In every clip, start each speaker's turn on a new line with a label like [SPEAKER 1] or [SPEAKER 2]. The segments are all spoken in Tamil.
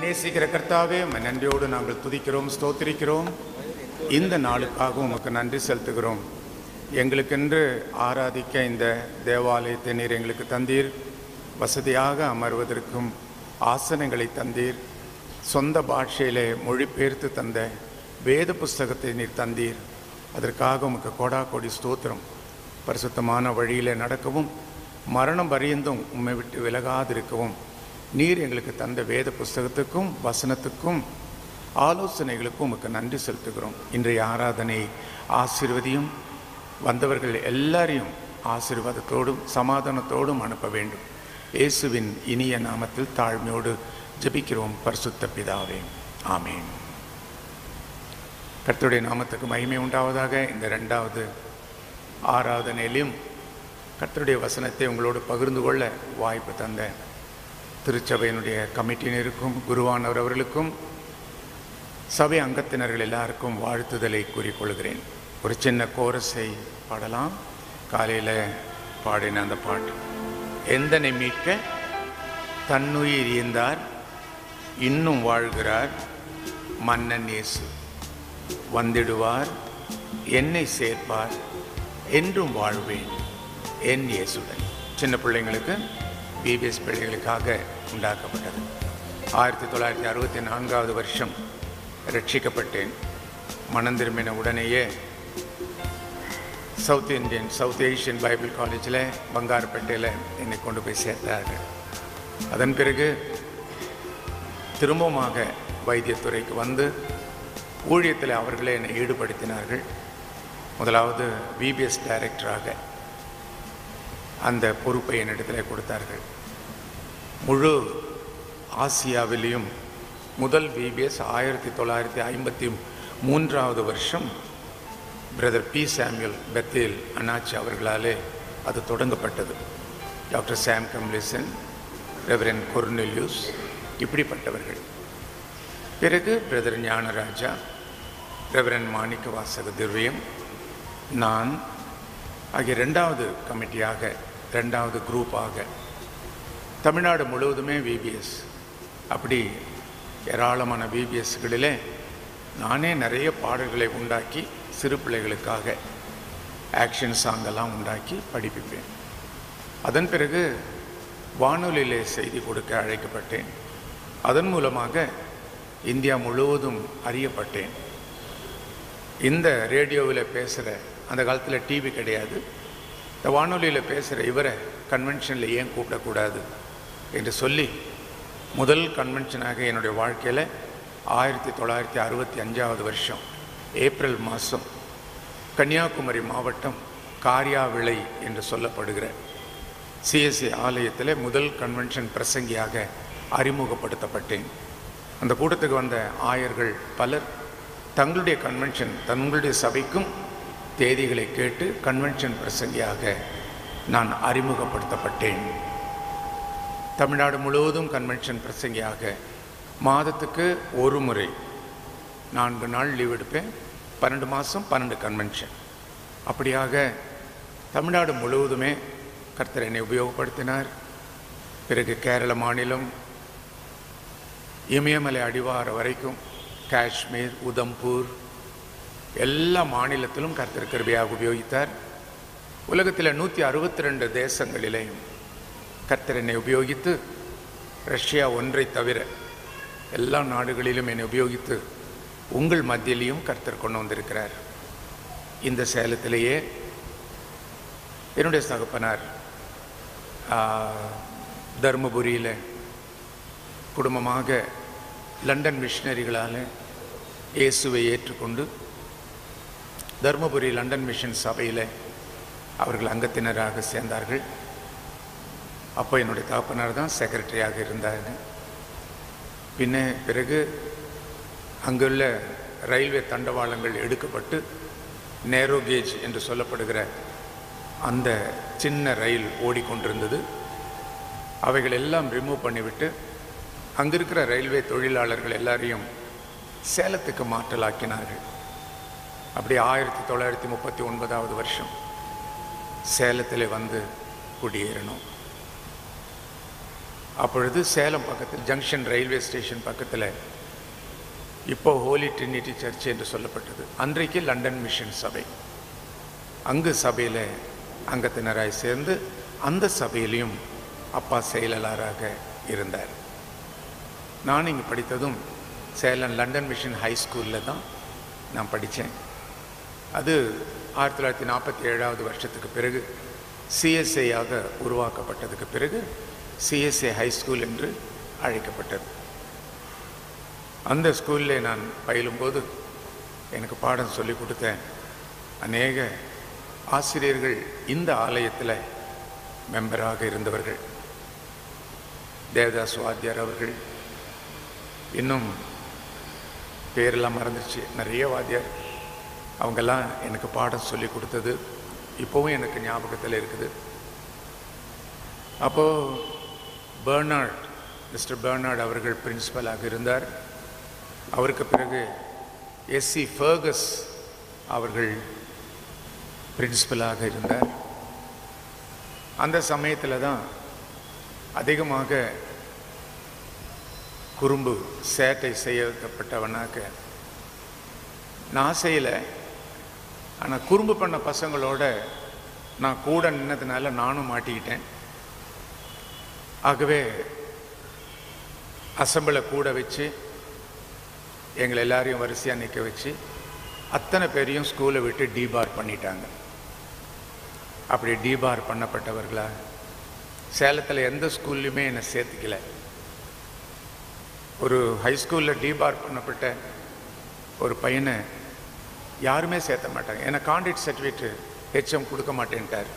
[SPEAKER 1] நேசிக்கிற கர்த்தாவே உம்மை நன்றியோடு நாங்கள் துதிக்கிறோம் ஸ்தோத்திரிக்கிறோம் இந்த நாளுக்காக உமக்கு நன்றி செலுத்துகிறோம் எங்களுக்கென்று ஆராதிக்க இந்த தேவாலயத்தை நீர் எங்களுக்கு தந்தீர் வசதியாக அமர்வதற்கும் ஆசனங்களை தந்தீர் சொந்த பாஷையிலே மொழிபெயர்த்து தந்த வேத புஸ்தகத்தை நீர் தந்தீர் அதற்காக உமக்கு கோடா கோடி ஸ்தோத்திரம் பரிசுத்தமான வழியிலே நடக்கவும் மரணம் பரியந்தும் உம்மை விட்டு விலகாதிருக்கவும் நீர் எங்களுக்கு தந்த வேத புஸ்தகத்துக்கும் வசனத்துக்கும் ஆலோசனைகளுக்கும் உமக்கு நன்றி செலுத்துகிறோம் இன்றைய ஆராதனை ஆசீர்வதியும் வந்தவர்கள் எல்லாரையும் ஆசீர்வாதத்தோடும் சமாதானத்தோடும் அனுப்ப வேண்டும் இயேசுவின் இனிய நாமத்தில் தாழ்மையோடு ஜெபிக்கிறோம் பரிசுத்த பிதாவே ஆமேன் கர்த்தருடைய நாமத்துக்கு மகிமை உண்டாவதாக இந்த ரெண்டாவது ஆராதனையிலும் கர்த்தருடைய வசனத்தை உங்களோடு பகிர்ந்து கொள்ள வாய்ப்பு தந்த திருச்சபையினுடைய கமிட்டியினருக்கும் குருவானவர் அவர்களுக்கும் சபை அங்கத்தினர்கள் எல்லாருக்கும் வாழ்த்துதலை கூறிக்கொள்கிறேன் ஒரு சின்ன கோரஸை பாடலாம் காலையில் பாடின அந்த பாட்டு எந்தனை மீட்க தன்னுயிர் ஈந்தார் இன்னும் வாழ்கிறார் மன்னன் இயேசு வந்திடுவார் என்னை சேர்ப்பார் என்றும் வாழ்வேன் என் இயேசுடன் சின்ன பிள்ளைங்களுக்கு பிபிஎஸ் பிள்ளைகளுக்காக உண்டாக்கப்பட்டது ஆயிரத்தி தொள்ளாயிரத்தி அறுபத்தி நான்காவது வருஷம் ரட்சிக்கப்பட்டேன் மனம் திரும்பின உடனேயே south Indian south Asian Bible காலேஜில் பங்காரப்பேட்டையில் என்னை கொண்டு போய் சேர்த்தார்கள் அதன் பிறகு திரும்பமாக வைத்தியத்துறைக்கு வந்து ஊழியத்தில் அவர்களே என்னை ஈடுபடுத்தினார்கள் முதலாவது விபிஎஸ் டைரக்டராக அந்த பொறுப்பை என்னிடத்தில் கொடுத்தார்கள் முழு ஆசியாவிலேயும் முதல் விபிஎஸ் ஆயிரத்தி தொள்ளாயிரத்தி ஐம்பத்தி மூன்றாவது வருஷம் பிரதர் பி சாமுவல் பெத்தேல் அண்ணாச்சி அவர்களாலே அது தொடங்கப்பட்டது டாக்டர் சாம் கம்லிசன் ரெவரன் கொர்னெலியூஸ் இப்படிப்பட்டவர்கள் பிறகு பிரதர் ஞானராஜா ரெவரன் மாணிக்க வாசக திவ்யம் நான் ஆகிய ரெண்டாவது கமிட்டியாக ரெண்டாவது குரூப்பாக தமிழ்நாடு முழுவதுமே விபிஎஸ் அப்படி ஏராளமான விபிஎஸ்களிலே நானே நிறைய பாடல்களை உண்டாக்கி சிறு பிள்ளைகளுக்காக ஆக்ஷன் சாங்கெல்லாம் உண்டாக்கி படிப்பிப்பேன் அதன் பிறகு வானொலியிலே செய்தி கொடுக்க அழைக்கப்பட்டேன் அதன் மூலமாக இந்தியா முழுவதும் அறியப்பட்டேன் இந்த ரேடியோவில் பேசுகிற அந்த காலத்தில் டிவி கிடையாது இந்த வானொலியில் பேசுகிற இவரை கன்வென்ஷனில் ஏன் கூப்பிடக்கூடாது என்று சொல்லி முதல் கன்வென்ஷனாக என்னுடைய வாழ்க்கையில் ஆயிரத்தி தொள்ளாயிரத்தி அறுபத்தி அஞ்சாவது வருஷம் ஏப்ரல் மாதம் கன்னியாகுமரி மாவட்டம் காரியாவிளை என்று சொல்லப்படுகிற சிஎஸ்சி ஆலயத்தில் முதல் கன்வென்ஷன் பிரசங்கியாக அறிமுகப்படுத்தப்பட்டேன் அந்த கூட்டத்துக்கு வந்த ஆயர்கள் பலர் தங்களுடைய கன்வென்ஷன் தங்களுடைய சபைக்கும் தேதிகளை கேட்டு கன்வென்ஷன் பிரசங்கியாக நான் அறிமுகப்படுத்தப்பட்டேன் தமிழ்நாடு முழுவதும் கன்வென்ஷன் பிரசங்கியாக மாதத்துக்கு ஒரு முறை நான்கு நாள் லீவ் எடுப்பேன் பன்னெண்டு மாதம் பன்னெண்டு கன்வென்ஷன் அப்படியாக தமிழ்நாடு முழுவதுமே கர்த்தர் என்னை உபயோகப்படுத்தினார் பிறகு கேரள மாநிலம் இமயமலை அடிவார வரைக்கும் காஷ்மீர் உதம்பூர் எல்லா மாநிலத்திலும் கர்த்தர் கிருபையாக உபயோகித்தார் உலகத்தில் நூற்றி அறுபத்தி ரெண்டு தேசங்களிலேயும் கர்த்தர் என்னை உபயோகித்து ரஷ்யா ஒன்றை தவிர எல்லா நாடுகளிலும் என்னை உபயோகித்து உங்கள் மத்தியிலையும் கர்த்தர் கொண்டு வந்திருக்கிறார் இந்த சேலத்திலேயே என்னுடைய சகப்பனார் தருமபுரியில் குடும்பமாக லண்டன் மிஷினரிகளால் இயேசுவை ஏற்றுக்கொண்டு தருமபுரி லண்டன் மிஷன் சபையில் அவர்கள் அங்கத்தினராக சேர்ந்தார்கள் அப்போ என்னுடைய தகப்பனார் தான் செக்ரட்டரியாக இருந்தார் பின்ன பிறகு அங்குள்ள ரயில்வே தண்டவாளங்கள் எடுக்கப்பட்டு நேரோ கேஜ் என்று சொல்லப்படுகிற அந்த சின்ன ரயில் ஓடிக்கொண்டிருந்தது அவைகள் எல்லாம் ரிமூவ் பண்ணிவிட்டு அங்கே இருக்கிற ரயில்வே தொழிலாளர்கள் எல்லாரையும் சேலத்துக்கு மாற்றலாக்கினார்கள் அப்படி ஆயிரத்தி தொள்ளாயிரத்தி முப்பத்தி ஒன்பதாவது வருஷம் சேலத்தில் வந்து குடியேறணும் அப்பொழுது சேலம் பக்கத்தில் ஜங்ஷன் ரயில்வே ஸ்டேஷன் பக்கத்தில் இப்போ ஹோலி ட்ரினிட்டி சர்ச் என்று சொல்லப்பட்டது அன்றைக்கு லண்டன் மிஷன் சபை அங்கு சபையில் அங்கத்தினராய் சேர்ந்து அந்த சபையிலையும் அப்பா செயலாளராக இருந்தார் நான் இங்கே படித்ததும் சேலம் லண்டன் மிஷன் ஹை ஸ்கூலில் தான் நான் படித்தேன் அது ஆயிரத்தி தொள்ளாயிரத்தி நாற்பத்தி ஏழாவது வருஷத்துக்கு பிறகு சிஎஸ்ஐயாக உருவாக்கப்பட்டதுக்கு பிறகு சிஎஸ்ஏ ஹை ஸ்கூல் என்று அழைக்கப்பட்டது அந்த ஸ்கூலில் நான் பயிலும்போது எனக்கு பாடம் சொல்லி கொடுத்த அநேக ஆசிரியர்கள் இந்த ஆலயத்தில் மெம்பராக இருந்தவர்கள் தேவதாஸ் வாத்தியார் அவர்கள் இன்னும் பேரெல்லாம் மறந்துருச்சு நிறைய வாத்தியார் அவங்கெல்லாம் எனக்கு பாடம் சொல்லி கொடுத்தது இப்போவும் எனக்கு ஞாபகத்தில் இருக்குது அப்போது பெர்னார்ட் மிஸ்டர் பெர்னார்ட் அவர்கள் பிரின்சிபலாக இருந்தார் அவருக்கு பிறகு எஸ்சி ஃபர்கஸ் அவர்கள் பிரின்சிபலாக இருந்தார் அந்த சமயத்தில் தான் அதிகமாக குறும்பு சேட்டை செய்யப்பட்டவனாக நான் செய்யலை ஆனால் குறும்பு பண்ண பசங்களோட நான் கூட நின்னதுனால நானும் மாட்டிக்கிட்டேன் ஆகவே அசம்பிளை கூட வச்சு எங்களை எல்லாரையும் வரிசையாக நிற்க வச்சு அத்தனை பேரையும் ஸ்கூலை விட்டு டீபார் பண்ணிட்டாங்க அப்படி டீபார் பண்ணப்பட்டவர்களா சேலத்தில் எந்த ஸ்கூல்லையுமே என்னை சேர்த்துக்கல ஒரு ஹை ஸ்கூலில் டீபார் பண்ணப்பட்ட ஒரு பையனை யாருமே சேர்த்த மாட்டாங்க ஏன்னா கான்ட்ராக்ட் சர்டிஃபிகேட் ஹெச்எம் கொடுக்க மாட்டேன்ட்டார்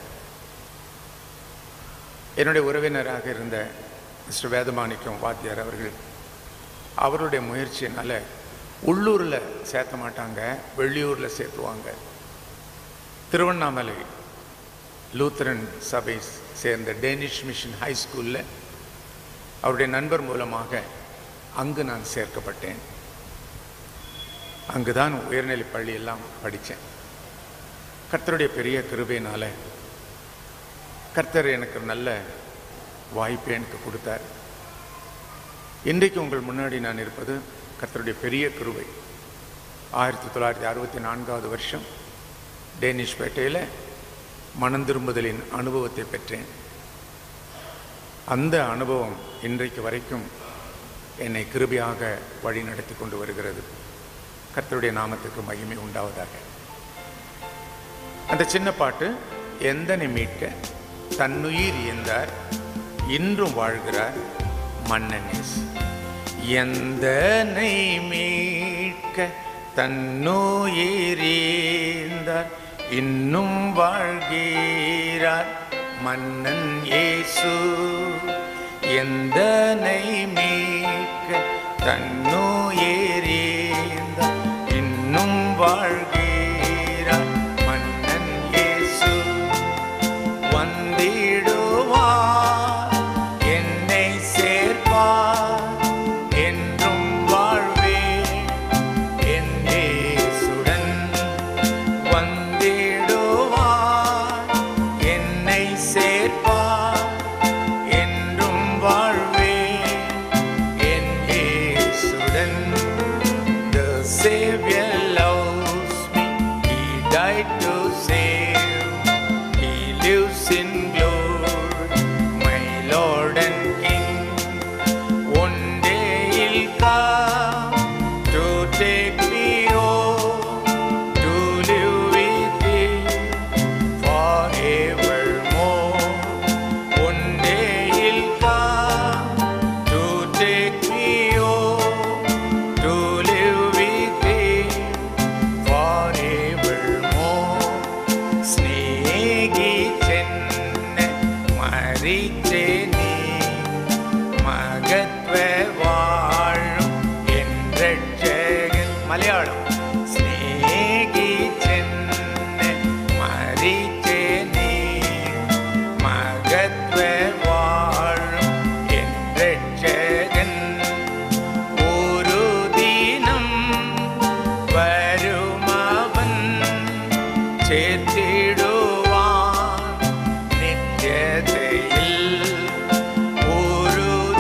[SPEAKER 1] என்னுடைய உறவினராக இருந்த மிஸ்டர் வேதமாணிக்கம் வாத்தியார் அவர்கள் அவருடைய முயற்சியினால் உள்ளூரில் சேர்த்த மாட்டாங்க வெளியூரில் சேர்த்துவாங்க திருவண்ணாமலை லூத்தரன் சபை சேர்ந்த டேனிஷ் மிஷன் ஹை ஸ்கூலில் அவருடைய நண்பர் மூலமாக அங்கு நான் சேர்க்கப்பட்டேன் அங்கு தான் உயர்நிலை பள்ளியெல்லாம் படித்தேன் கர்த்தருடைய பெரிய கிருபையினால கர்த்தர் எனக்கு நல்ல வாய்ப்பை எனக்கு கொடுத்தார் இன்றைக்கு உங்கள் முன்னாடி நான் இருப்பது கர்த்தருடைய பெரிய கிருபை ஆயிரத்தி தொள்ளாயிரத்தி அறுபத்தி நான்காவது வருஷம் டேனிஷ் பேட்டையில் மனம் திரும்புதலின் அனுபவத்தை பெற்றேன் அந்த அனுபவம் இன்றைக்கு வரைக்கும் என்னை கிருபையாக வழி நடத்தி கொண்டு வருகிறது கர்த்தருடைய நாமத்துக்கு மகிமை உண்டாவதாக அந்த சின்ன பாட்டு எந்தனை மீட்க தன்னுயிர் இயந்தார் இன்றும் வாழ்கிறார் மன்னனேஸ் எந்தனை மீட்க தன்னுயிர் ஈந்தார் இன்னும் வாழ்கிறார் மன்னன் இயேசு எந்தனை மீட்க தன்னுயிர் ஈந்தார் இன்னும் வாழ்கிறார் மன்னன் இயேசு வந்திடுவார் என்னை சேர்ப்பார் என்றும் வாழ்வேன் என் இயேசுடன் வந்திடுவார் என்னை சேர்ப்பார் என்றும் வாழ்வேன் என் இயேசுடன் The Savior loves me. He died to save. He lives in glory, my Lord and King. One day he'll come to take me home, to live with him forevermore. One day he'll come to take me home, to live with him forevermore. സ്നേഹിച്ചെന്നെ മരിച്ചെന്നെ മകത്വ വാഴും എൻ രക്ഷകൻ മലയാളം സ്നേഹിച്ചെന്നെ മരിച്ചെന്നെ മകത്വ വാഴും എൻ രക്ഷകൻ ഒരു ദിനം വരുമവൻ ചേർത്തിടുവാൻ നിത്യതയിൽ ഒരു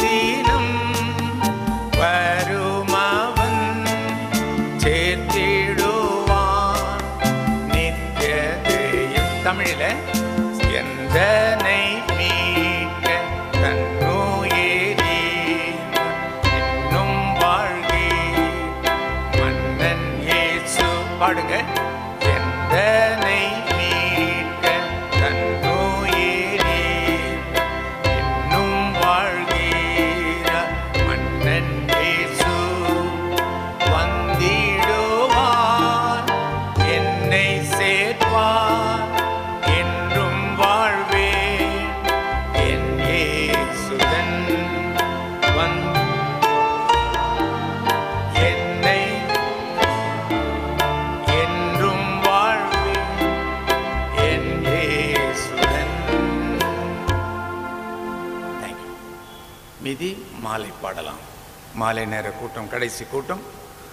[SPEAKER 1] பாடுங்க எந்தனை மீட்க தன்னுயிரே இன்னும் வாழ்கிற மன்னன் இயேசு வந்திடுவார் என்னை சேர்ப்பார் என்றும் வாழ்வேன் என் இயேசுதன் வந் என்னை என்றும் வாழ்வேன் என் இயேசுதன் Thank you. மிதி மாலை பாடலாம் மாலை நேர கூட்டம் கடைசி கூட்டம்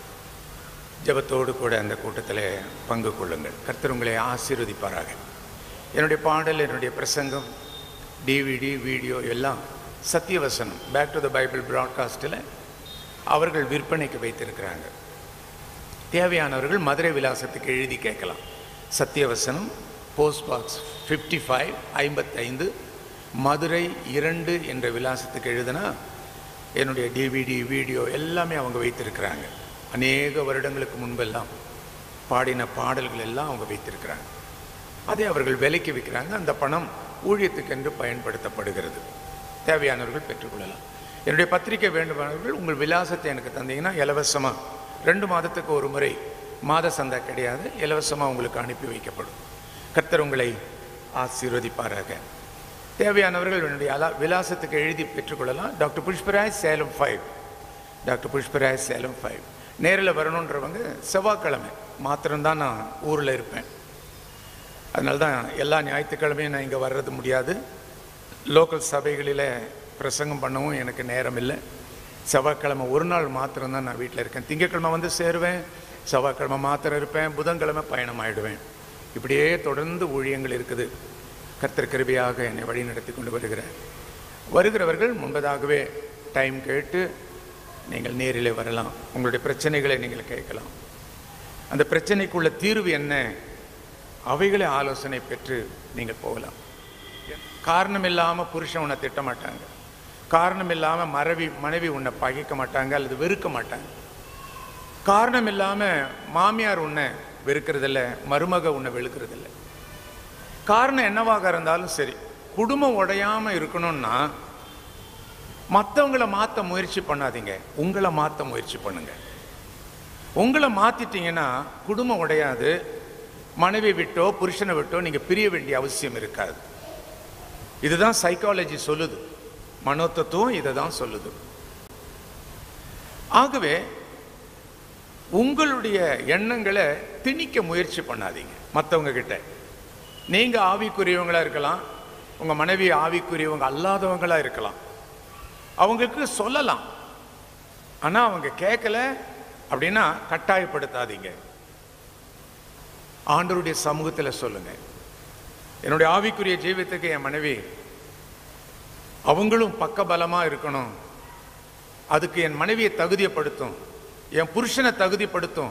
[SPEAKER 1] ஜெபத்தோடு கூட அந்த கூட்டத்தில் பங்கு கொள்ளுங்கள் கர்த்தர் உங்களை ஆசீர்வதிப்பாராக என்னுடைய பாடல் என்னுடைய பிரசங்கம் டிவிடி வீடியோ எல்லாம் Sathiyavasanam back to the Bible ப்ராட்காஸ்ட்டில் அவர்கள் விற்பனைக்கு வைத்திருக்கிறாங்க தேவையானவர்கள் மதுரை விலாசத்துக்கு எழுதி கேட்கலாம் Sathiyavasanam post box fifty five ஐம்பத்தைந்து மதுரை இரண்டு என்ற விலாசத்துக்கு எழுதுனா என்னுடைய டிவிடி வீடியோ எல்லாமே அவங்க வைத்திருக்கிறாங்க அநேக வருடங்களுக்கு முன்பெல்லாம் பாடின பாடல்கள் எல்லாம் அவங்க வைத்திருக்கிறாங்க அதை அவர்கள் விலைக்கு விற்கிறாங்க அந்த பணம் ஊழியத்துக்கென்று பயன்படுத்தப்படுகிறது தேவையானவர்கள் பெற்றுக்கொள்ளலாம் என்னுடைய பத்திரிக்கை வேண்டுமானவர்கள் உங்கள் விலாசத்தை எனக்கு தந்தீங்கன்னா இலவசமாக ரெண்டு மாதத்துக்கு ஒரு முறை மாத சந்தா கிடையாது இலவசமாக உங்களுக்கு அனுப்பி வைக்கப்படும் கர்த்தர் உங்களை ஆசீர்வதிப்பாராக தேவையானவர்கள் என்னுடைய அலா விலாசத்துக்கு எழுதி பெற்றுக்கொள்ளலாம் doctor Pushparaj Salem five doctor Pushparaj Salem five நேரில் வரணுன்றவங்க செவ்வாய்க்கிழமை மாத்திரம்தான் நான் ஊரில் இருப்பேன் அதனால தான் எல்லா ஞாயிற்றுக்கிழமையும் நான் இங்கே வர்றது முடியாது லோக்கல் சபைகளில் பிரசங்கம் பண்ணவும் எனக்கு நேரம் இல்லை செவ்வாய்க்கிழமை ஒரு நாள் மாத்திரம்தான் நான் வீட்டில் இருக்கேன் திங்கட்கிழமை வந்து சேருவேன் செவ்வாய்க்கிழமை மாத்திரம் இருப்பேன் புதன்கிழமை பயணம் ஆயிடுவேன் இப்படியே தொடர்ந்து ஊழியங்கள் இருக்குது கர்த்தர் கிருபையாக என்னை வழி நடத்தி கொண்டு வருகிறார் வருகிறவர்கள் முன்பதாகவே டைம் கேட்டு நீங்கள் நேரிலே வரலாம் உங்களுடைய பிரச்சனைகளை நீங்கள் கேட்கலாம் அந்த பிரச்சனைக்குள்ள தீர்வு என்ன அவைகளை ஆலோசனை பெற்று நீங்கள் போகலாம் காரணம் இல்லாமல் புருஷன் உன்னை திட்ட மாட்டாங்க காரணம் இல்லாமல் மனைவி மனைவி உன்னை பகைக்க மாட்டாங்க அல்லது வெறுக்க மாட்டாங்க காரணம் இல்லாமல் மாமியார் உன்னை வெறுக்கிறதில்ல மருமக உன்னை வெளுக்கிறதில்ல காரணம் என்னவாக இருந்தாலும் சரி குடும்பம் உடையாம இருக்கணும்னா மற்றவங்களை மாற்ற முயற்சி பண்ணாதீங்க உங்களை மாற்ற முயற்சி பண்ணுங்க உங்களை மாத்திட்டீங்கன்னா குடும்பம் உடையாது மனைவி விட்டோ புருஷனை விட்டோ நீங்க பிரிய வேண்டிய அவசியம் இருக்காது இதுதான் சைக்காலஜி சொல்லுது மனோத்தத்துவம் இதை தான் சொல்லுது ஆகவே உங்களுடைய எண்ணங்களை திணிக்க முயற்சி பண்ணாதீங்க மற்றவங்க கிட்ட நீங்க ஆவிக்குரியவங்களா இருக்கலாம் உங்க மனைவி ஆவிக்குரியவங்க அல்லாதவங்களா இருக்கலாம் அவங்களுக்கு சொல்லலாம் ஆனா அவங்க கேட்கல அப்படின்னா கட்டாயப்படுத்தாதீங்க ஆண்டவருடைய சமூகத்தில் சொல்லுங்க என்னுடைய ஆவிக்குரிய ஜீவியத்துக்கு என் மனைவி அவங்களும் பக்கபலமா இருக்கணும் அதுக்கு என் மனைவியை தகுதியப்படுத்தும் என் புருஷனை தகுதிப்படுத்தும்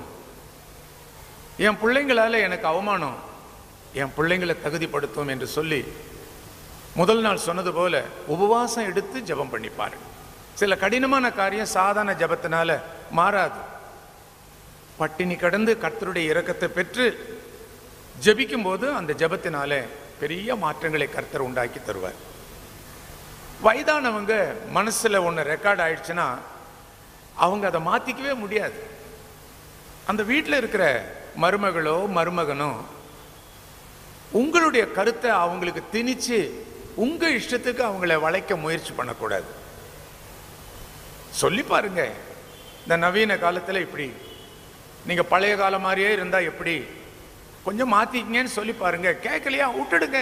[SPEAKER 1] என் பிள்ளைங்களால எனக்கு அவமானம் என் பிள்ளைங்களை தகுதிப்படுத்தும் என்று சொல்லி முதல் நாள் சொன்னது போல உபவாசம் எடுத்து ஜெபம் பண்ணிப்பாரு சில கடினமான காரியம் சாதாரண ஜெபத்தினால மாறாது பட்டினி கடந்து கர்த்தருடைய இரக்கத்தை பெற்று ஜெபிக்கும் போது அந்த ஜெபத்தினால பெரிய மாற்றங்களை கர்த்தர் உண்டாக்கி தருவார் வயதானவங்க மனசுல ஒன்று ரெக்கார்ட் ஆயிடுச்சுன்னா அவங்க அதை மாத்திக்கவே முடியாது அந்த வீட்டில் இருக்கிற மருமகளோ மருமகனோ உங்களுடைய கருத்தை அவங்களுக்கு திணிச்சு உங்க இஷ்டத்துக்கு அவங்கள வளைக்க முயற்சி பண்ணக்கூடாது சொல்லி பாருங்க இந்த நவீன காலத்துல இப்படி நீங்க பழைய காலம் மாதிரியே இருந்தா எப்படி கொஞ்சம் மாத்திக்கங்கன்னு சொல்லி பாருங்க கேட்கலையா விட்டுடுங்க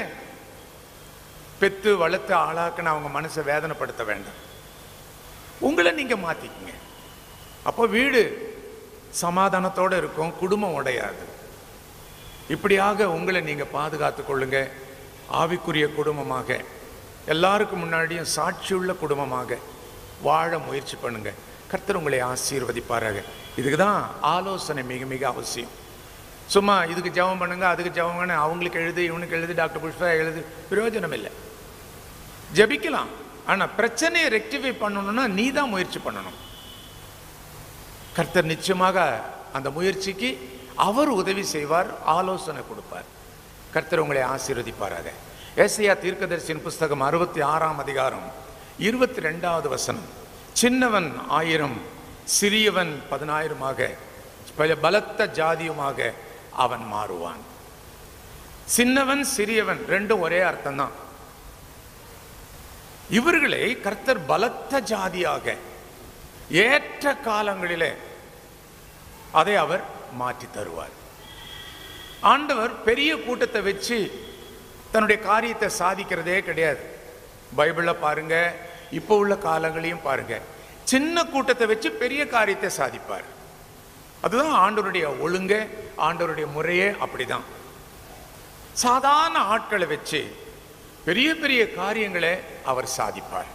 [SPEAKER 1] பெத்து வளர்த்து ஆளாக்குன்னு அவங்க மனசை வேதனைப்படுத்த வேண்டாம் உங்களை நீங்க மாத்திக்கங்க அப்போ வீடு சமாதானத்தோட இருக்கும் குடும்பம் உடையாது இப்படியாக உங்களை நீங்க பாதுகாத்து கொள்ளுங்க ஆவிக்குரிய குடும்பமாக எல்லாருக்கும் முன்னாடியும் சாட்சியுள்ள குடும்பமாக வாழ முயற்சி பண்ணுங்க கர்த்தர் உங்களை ஆசீர்வதிப்பாராக இதுக்கு தான் ஆலோசனை மிக மிக அவசியம் சும்மா இதுக்கு ஜெபம் பண்ணுங்க அதுக்கு ஜெபம் பண்ணு அவங்களுக்கு எழுது இவனுக்கு எழுது டாக்டர் புஷ்பா எழுது பிரயோஜனம் இல்லை ஜெபிக்கலாம் ஆனா பிரச்சனையை ரெக்டிஃபை பண்ணணும்னா நீ தான் முயற்சி பண்ணணும் கர்த்தர் நிச்சயமாக அந்த முயற்சிக்கு அவர் உதவி செய்வார் ஆலோசனை கொடுப்பார் கர்த்தர் உங்களை ஆசீர்வதிப்பாராக ஏசையா தீர்க்கதரிசியின் புஸ்தகம் அறுபத்தி ஆறாம் அதிகாரம் இருபத்தி ரெண்டாவது வசனம் சின்னவன் ஆயிரம் சிறியவன் பதினாயிரமாக பல பலத்த ஜாதியுமாக அவன் மாறுவான் சின்னவன் சிறியவன் ரெண்டும் ஒரே அர்த்தம்தான் இவர்களை கர்த்தர் பலத்த ஜாதியாக ஏற்ற காலங்களிலே அதை அவர் மாற்றி தருவார் ஆண்டவர் பெரிய கூட்டத்தை வச்சு தன்னுடைய காரியத்தை சாதிக்கிறதே கிடையாது பைபிளில் பாருங்க இப்போ உள்ள காலங்களையும் பாருங்க சின்ன கூட்டத்தை வச்சு பெரிய காரியத்தை சாதிப்பார் அதுதான் ஆண்டவருடைய ஒழுங்க ஆண்டவருடைய முறையே அப்படிதான் சாதாரண ஆட்களை வச்சு பெரிய பெரிய காரியங்களை அவர் சாதிப்பார்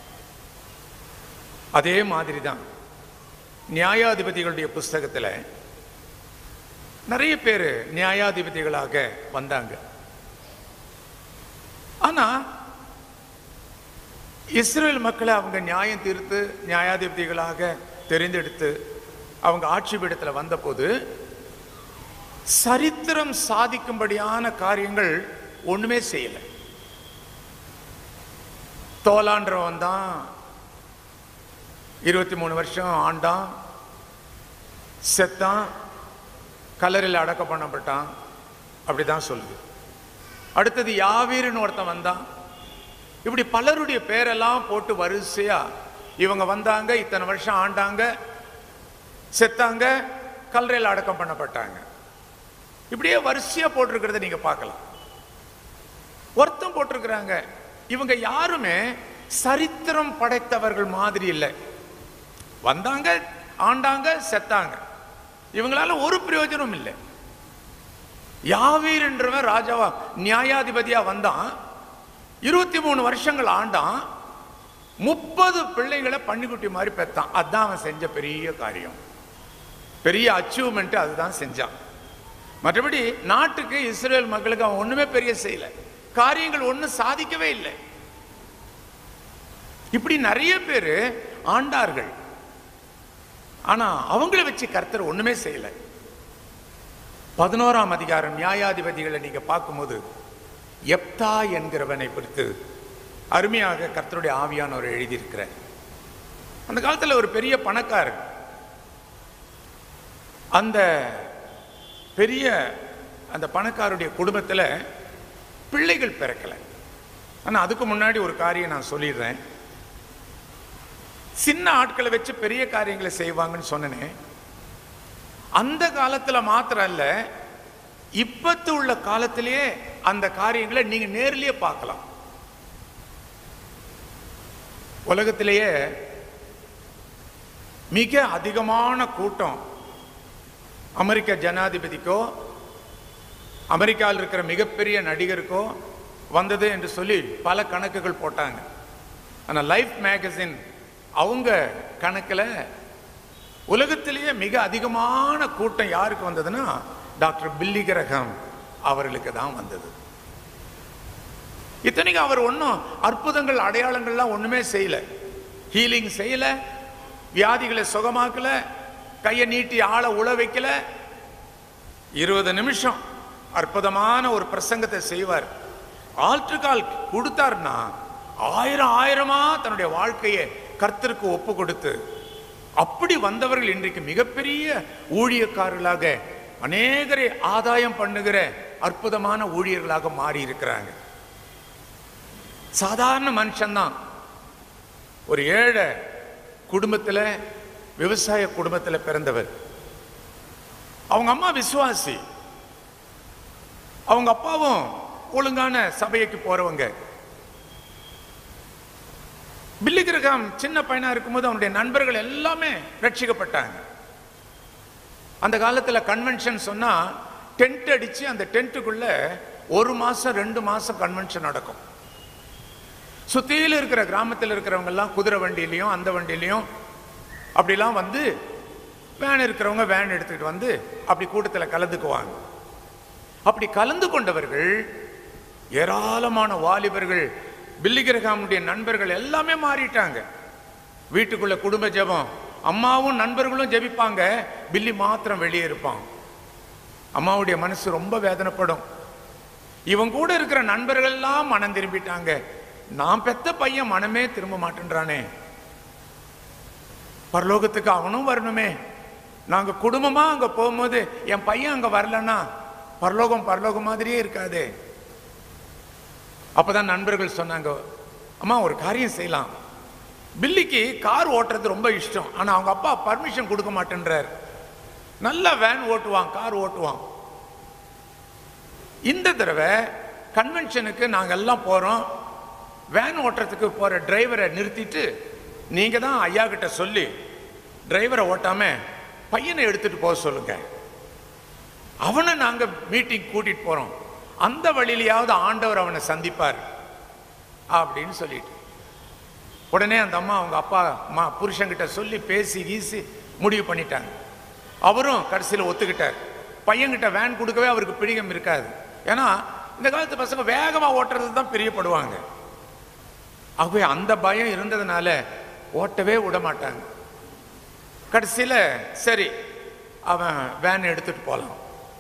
[SPEAKER 1] அதே மாதிரி தான் நியாயாதிபதிகளுடைய புஸ்தகத்தில் நிறைய பேர் நியாயாதிபதிகளாக வந்தாங்க ஆனா இஸ்ரேல் மக்களை அவங்க நியாயம் தீர்த்து நியாயாதிபதிகளாக தெரிந்தெடுத்து அவங்க ஆட்சி பீடத்தில் வந்தபோது சரித்திரம் சாதிக்கும்படியான காரியங்கள் ஒண்ணுமே செய்யலை தோலான்றவன் தான் இருபத்தி மூணு வருஷம் ஆண்டான் செத்தான் கல்லறையில் அடக்கம் பண்ணப்பட்டான் அப்படிதான் சொல்லுது அடுத்தது யாவீர்னு ஒருத்தன் வந்தான் இப்படி பலருடைய பேரெல்லாம் போட்டு வரிசையா இவங்க வந்தாங்க இத்தனை வருஷம் ஆண்டாங்க செத்தாங்க கல்லறையில் அடக்கம் பண்ணப்பட்டாங்க இப்படியே வரிசையா போட்டிருக்கிறத நீங்க பார்க்கலாம் ஒருத்தம் போட்டிருக்கிறாங்க இவங்க யாருமே சரித்திரம் படைத்தவர்கள் மாதிரி இல்லை வந்தாங்க ஆண்டாங்க செத்தாங்க இவங்களால ஒரு பிரயோஜனம் இல்லை யாவீர் என்றவன் ராஜாவா நியாயாதிபதியா வந்தான் இருபத்தி மூணு வருஷங்கள் ஆண்டான் முப்பது பிள்ளைகளை பன்னிக்குட்டி மாதிரி பெத்தான் அதான் அவன் செஞ்ச பெரிய காரியம் பெரிய அச்சீவ்மெண்ட் அதுதான் செஞ்சான் மற்றபடி நாட்டுக்கு இஸ்ரேல் மக்களுக்கு அவன் ஒண்ணுமே பெரிய செய்யல காரியங்கள் ஒண்ணும் சாதிக்கவே இல்லை இப்படி நிறைய பேர் ஆண்டார்கள் ஆனா அவங்கள வச்சு கர்த்தர் ஒண்ணுமே செய்யல பதினோராம் அதிகாரம் நியாயாதிபதிகளை நீங்க பார்க்கும்போது எப்தா என்கிறவனை குறித்து அருமையாக கர்த்தருடைய ஆவியானவர் எழுதியிருக்கிறார் அந்த காலத்துல ஒரு பெரிய பணக்காரர் அந்த பெரிய அந்த பணக்காரருடைய குடும்பத்துல பிள்ளைகள் பிறக்கல ஆனா அதுக்கு முன்னாடி ஒரு காரியம் நான் சொல்லிடுறேன் சின்ன ஆட்களை வச்சு பெரிய காரியங்களை செய்வாங்கன்னு சொன்னனே அந்த காலத்துல மாத்திரம் அல்ல இப்பத்து உள்ள காலத்திலேயே அந்த காரியங்களை நீங்க நேர்லயே பார்க்கலாம் உலகத்திலேயே மிக அதிகமான கூட்டம் அமெரிக்க ஜனாதிபதிக்கோ அமெரிக்காவில் இருக்கிற மிகப்பெரிய நடிகருக்கோ வந்தது என்று சொல்லி பல கணக்குகள் போட்டாங்க ஆனால் லைஃப் மேகசின் அவங்க கணக்கில் உலகத்திலேயே மிக அதிகமான கூட்டம் யாருக்கு வந்ததுன்னா டாக்டர் பில்லி கிரகம் அவர்களுக்கு தான் வந்தது இத்தனைக்கு அவர் ஒன்றும் அற்புதங்கள் அடையாளங்கள்லாம் ஒன்றுமே செய்யல ஹீலிங் செய்யல வியாதிகளை சுகமாக்கல கையை நீட்டி ஆளை உழ வைக்கல இருபது நிமிஷம் அற்புதமான ஒரு பிரசங்கத்தை செய்வார் ஆல்ட்ரு கால் கொடுத்தாருன்னா ஆயிரம் ஆயிரமா தன்னுடைய வாழ்க்கையை கர்த்தருக்கு ஒப்பு கொடுத்து அப்படி வந்தவர்கள் இன்றைக்கு மிகப்பெரிய ஊழியக்காரர்களாக அநேகரை ஆதாயம் பண்ணுகிற அற்புதமான ஊழியர்களாக மாறி இருக்கிறாங்க சாதாரண மனுஷன்தான் ஒரு ஏழை குடும்பத்துல விவசாய குடும்பத்துல பிறந்தவர் அவங்க அம்மா விசுவாசி அவங்க அப்பாவும் ஒழுங்கான சபைக்கு போறவங்க பில்லி கிரகாம் சின்ன பையனா இருக்கும்போது அவனுடைய நண்பர்கள் எல்லாமே ரட்சிக்கப்பட்டாங்க அந்த காலத்துல கன்வென்ஷன் சொன்னா டென்ட் அடிச்சு அந்த டென்ட்டுக்குள்ள ஒரு மாசம் ரெண்டு மாசம் கன்வென்ஷன் நடக்கும் சுத்தியில இருக்கிற கிராமத்தில் இருக்கிறவங்க எல்லாம் குதிரை வண்டியிலையும் அந்த வண்டியிலையும் அப்படிலாம் வந்து வேன் இருக்கிறவங்க வேன் எடுத்துக்கிட்டு வந்து அப்படி கூட்டத்தில் கலந்துக்குவாங்க அப்படி கலந்து கொண்டவர்கள் ஏராளமான வாலிபர்கள் பில்லிகிரகாமுடைய நண்பர்கள் எல்லாமே மாறிட்டாங்க வீட்டுக்குள்ள குடும்ப ஜெபம் அம்மாவும் நண்பர்களும் ஜெபிப்பாங்க பில்லி மாத்திரம் வெளியே இருப்பான் அம்மாவுடைய மனசு ரொம்ப வேதனைப்படும் இவன் கூட இருக்கிற நண்பர்கள் எல்லாம் மனம் திரும்பிட்டாங்க நான் பெத்த பையன் மனமே திரும்ப மாட்டேன்றானே பரலோகத்துக்கு அவனும் வரணுமே நாங்க குடும்பமா அங்க போகும்போது என் பையன் அங்க வரலன்னா பரலோகம் பரலோகம் மாதிரியே இருக்காதே அப்பதான் நண்பர்கள் சொன்னாங்க அம்மா ஒரு காரியம் செய்யலாம் பில்லிக்கு கார் ஓட்டுறது ரொம்ப இஷ்டம் ஆனா அவங்க அப்பா பர்மிஷன் கொடுக்க மாட்டேன்றார் நல்ல வேன் ஓட்டுவான் கார் ஓட்டுவான் இந்த தடவை கன்வென்ஷனுக்கு நாங்க எல்லாம் போறோம் வேன் ஓட்டுறதுக்கு போற டிரைவரை நிறுத்திட்டு நீங்க தான் ஐயா கிட்ட சொல்லி டிரைவரை ஓட்டாம பையனை எடுத்துட்டு போக சொல்லுங்க அவனை நாங்க மீட்டிங் கூட்டிட்டு போறோம் அந்த வழியிலையாவது ஆண்டவர் அவனை சந்திப்பார் அப்படின்னு சொல்லிட்டு உடனே அந்த அம்மா அவங்க அப்பா அம்மா புருஷன்கிட்ட சொல்லி பேசி கீசி முடிவு பண்ணிட்டாங்க அவரும் கடைசியில் ஒத்துக்கிட்டார் பையன்கிட்ட வேன் கொடுக்கவே அவருக்கு பிடிக்கம் இருக்காது ஏன்னா இந்த காலத்து பசங்க வேகமா ஓட்டுறது தான் பிரியப்படுவாங்க ஆகவே அந்த பயம் இருந்ததுனால ஓட்டவே விட மாட்டாங்க கடைசியில் சரி அவன் வேன் எடுத்துட்டு போகலாம்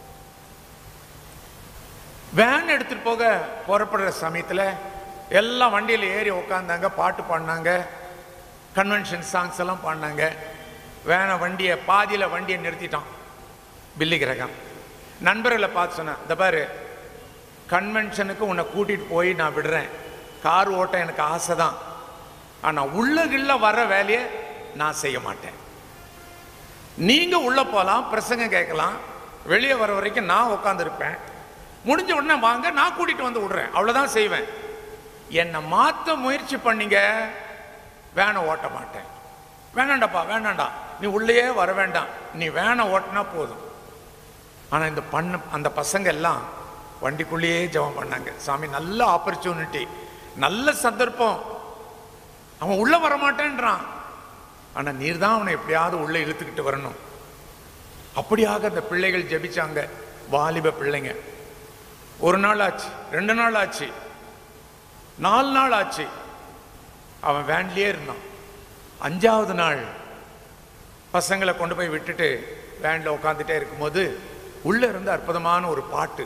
[SPEAKER 1] வேன் எடுத்துட்டு போக புறப்படுற சமயத்தில் எல்லாம் வண்டியில் ஏறி உக்காந்தாங்க பாட்டு பாடினாங்க கன்வென்ஷன் சாங்ஸ் எல்லாம் பாடினாங்க வேனை வண்டியை பாதியில் வண்டியை நிறுத்திட்டான் பில்லி கிரகம் நண்பர்களை பார்த்து சொன்னேன் இந்த பாரு கன்வென்ஷனுக்கு உன்னை கூட்டிட்டு போய் நான் விடுறேன் கார் ஓட்ட எனக்கு ஆசை தான் ஆனால் உள்ள கிள்ள வர வேலையை நான் செய்ய மாட்டேன் நீங்க உள்ள போகலாம் பிரசங்கம் கேட்கலாம் வெளியே வர வரைக்கும் நான் உட்காந்துருப்பேன் முடிஞ்ச உடனே வாங்க நான் கூட்டிட்டு வந்து விடுறேன் அவ்வளவுதான் செய்வேன் என்னை மாத்த முயற்சி பண்ணீங்க வேனை ஓட்ட மாட்டேன் வேணாண்டாப்பா வேணாண்டா நீ உள்ளேயே வர வேண்டாம் நீ வேனை ஓட்டினா போதும் ஆனா இந்த பண்ண அந்த பசங்க எல்லாம் வண்டிக்குள்ளேயே ஜெபம் பண்ணாங்க சாமி நல்ல ஆப்பர்ச்சுனிட்டி நல்ல சந்தர்ப்பம் அவன் உள்ள வர மாட்டேன்றான் ஆனா நீர் தான் அவனை எப்படியாவது உள்ள இழுத்துக்கிட்டு வரணும் அப்படியாக அந்த பிள்ளைகள் ஜெபிச்சாங்க வாலிப பிள்ளைங்க ஒரு நாள் ஆச்சு ரெண்டு நாள் ஆச்சு நாலு நாள் ஆச்சு அவன் வேன்லயே இருந்தான் அஞ்சாவது நாள் பசங்களை கொண்டு போய் விட்டுட்டு வேன்ல உட்காந்துட்டே இருக்கும்போது உள்ள இருந்து அற்புதமான ஒரு பாட்டு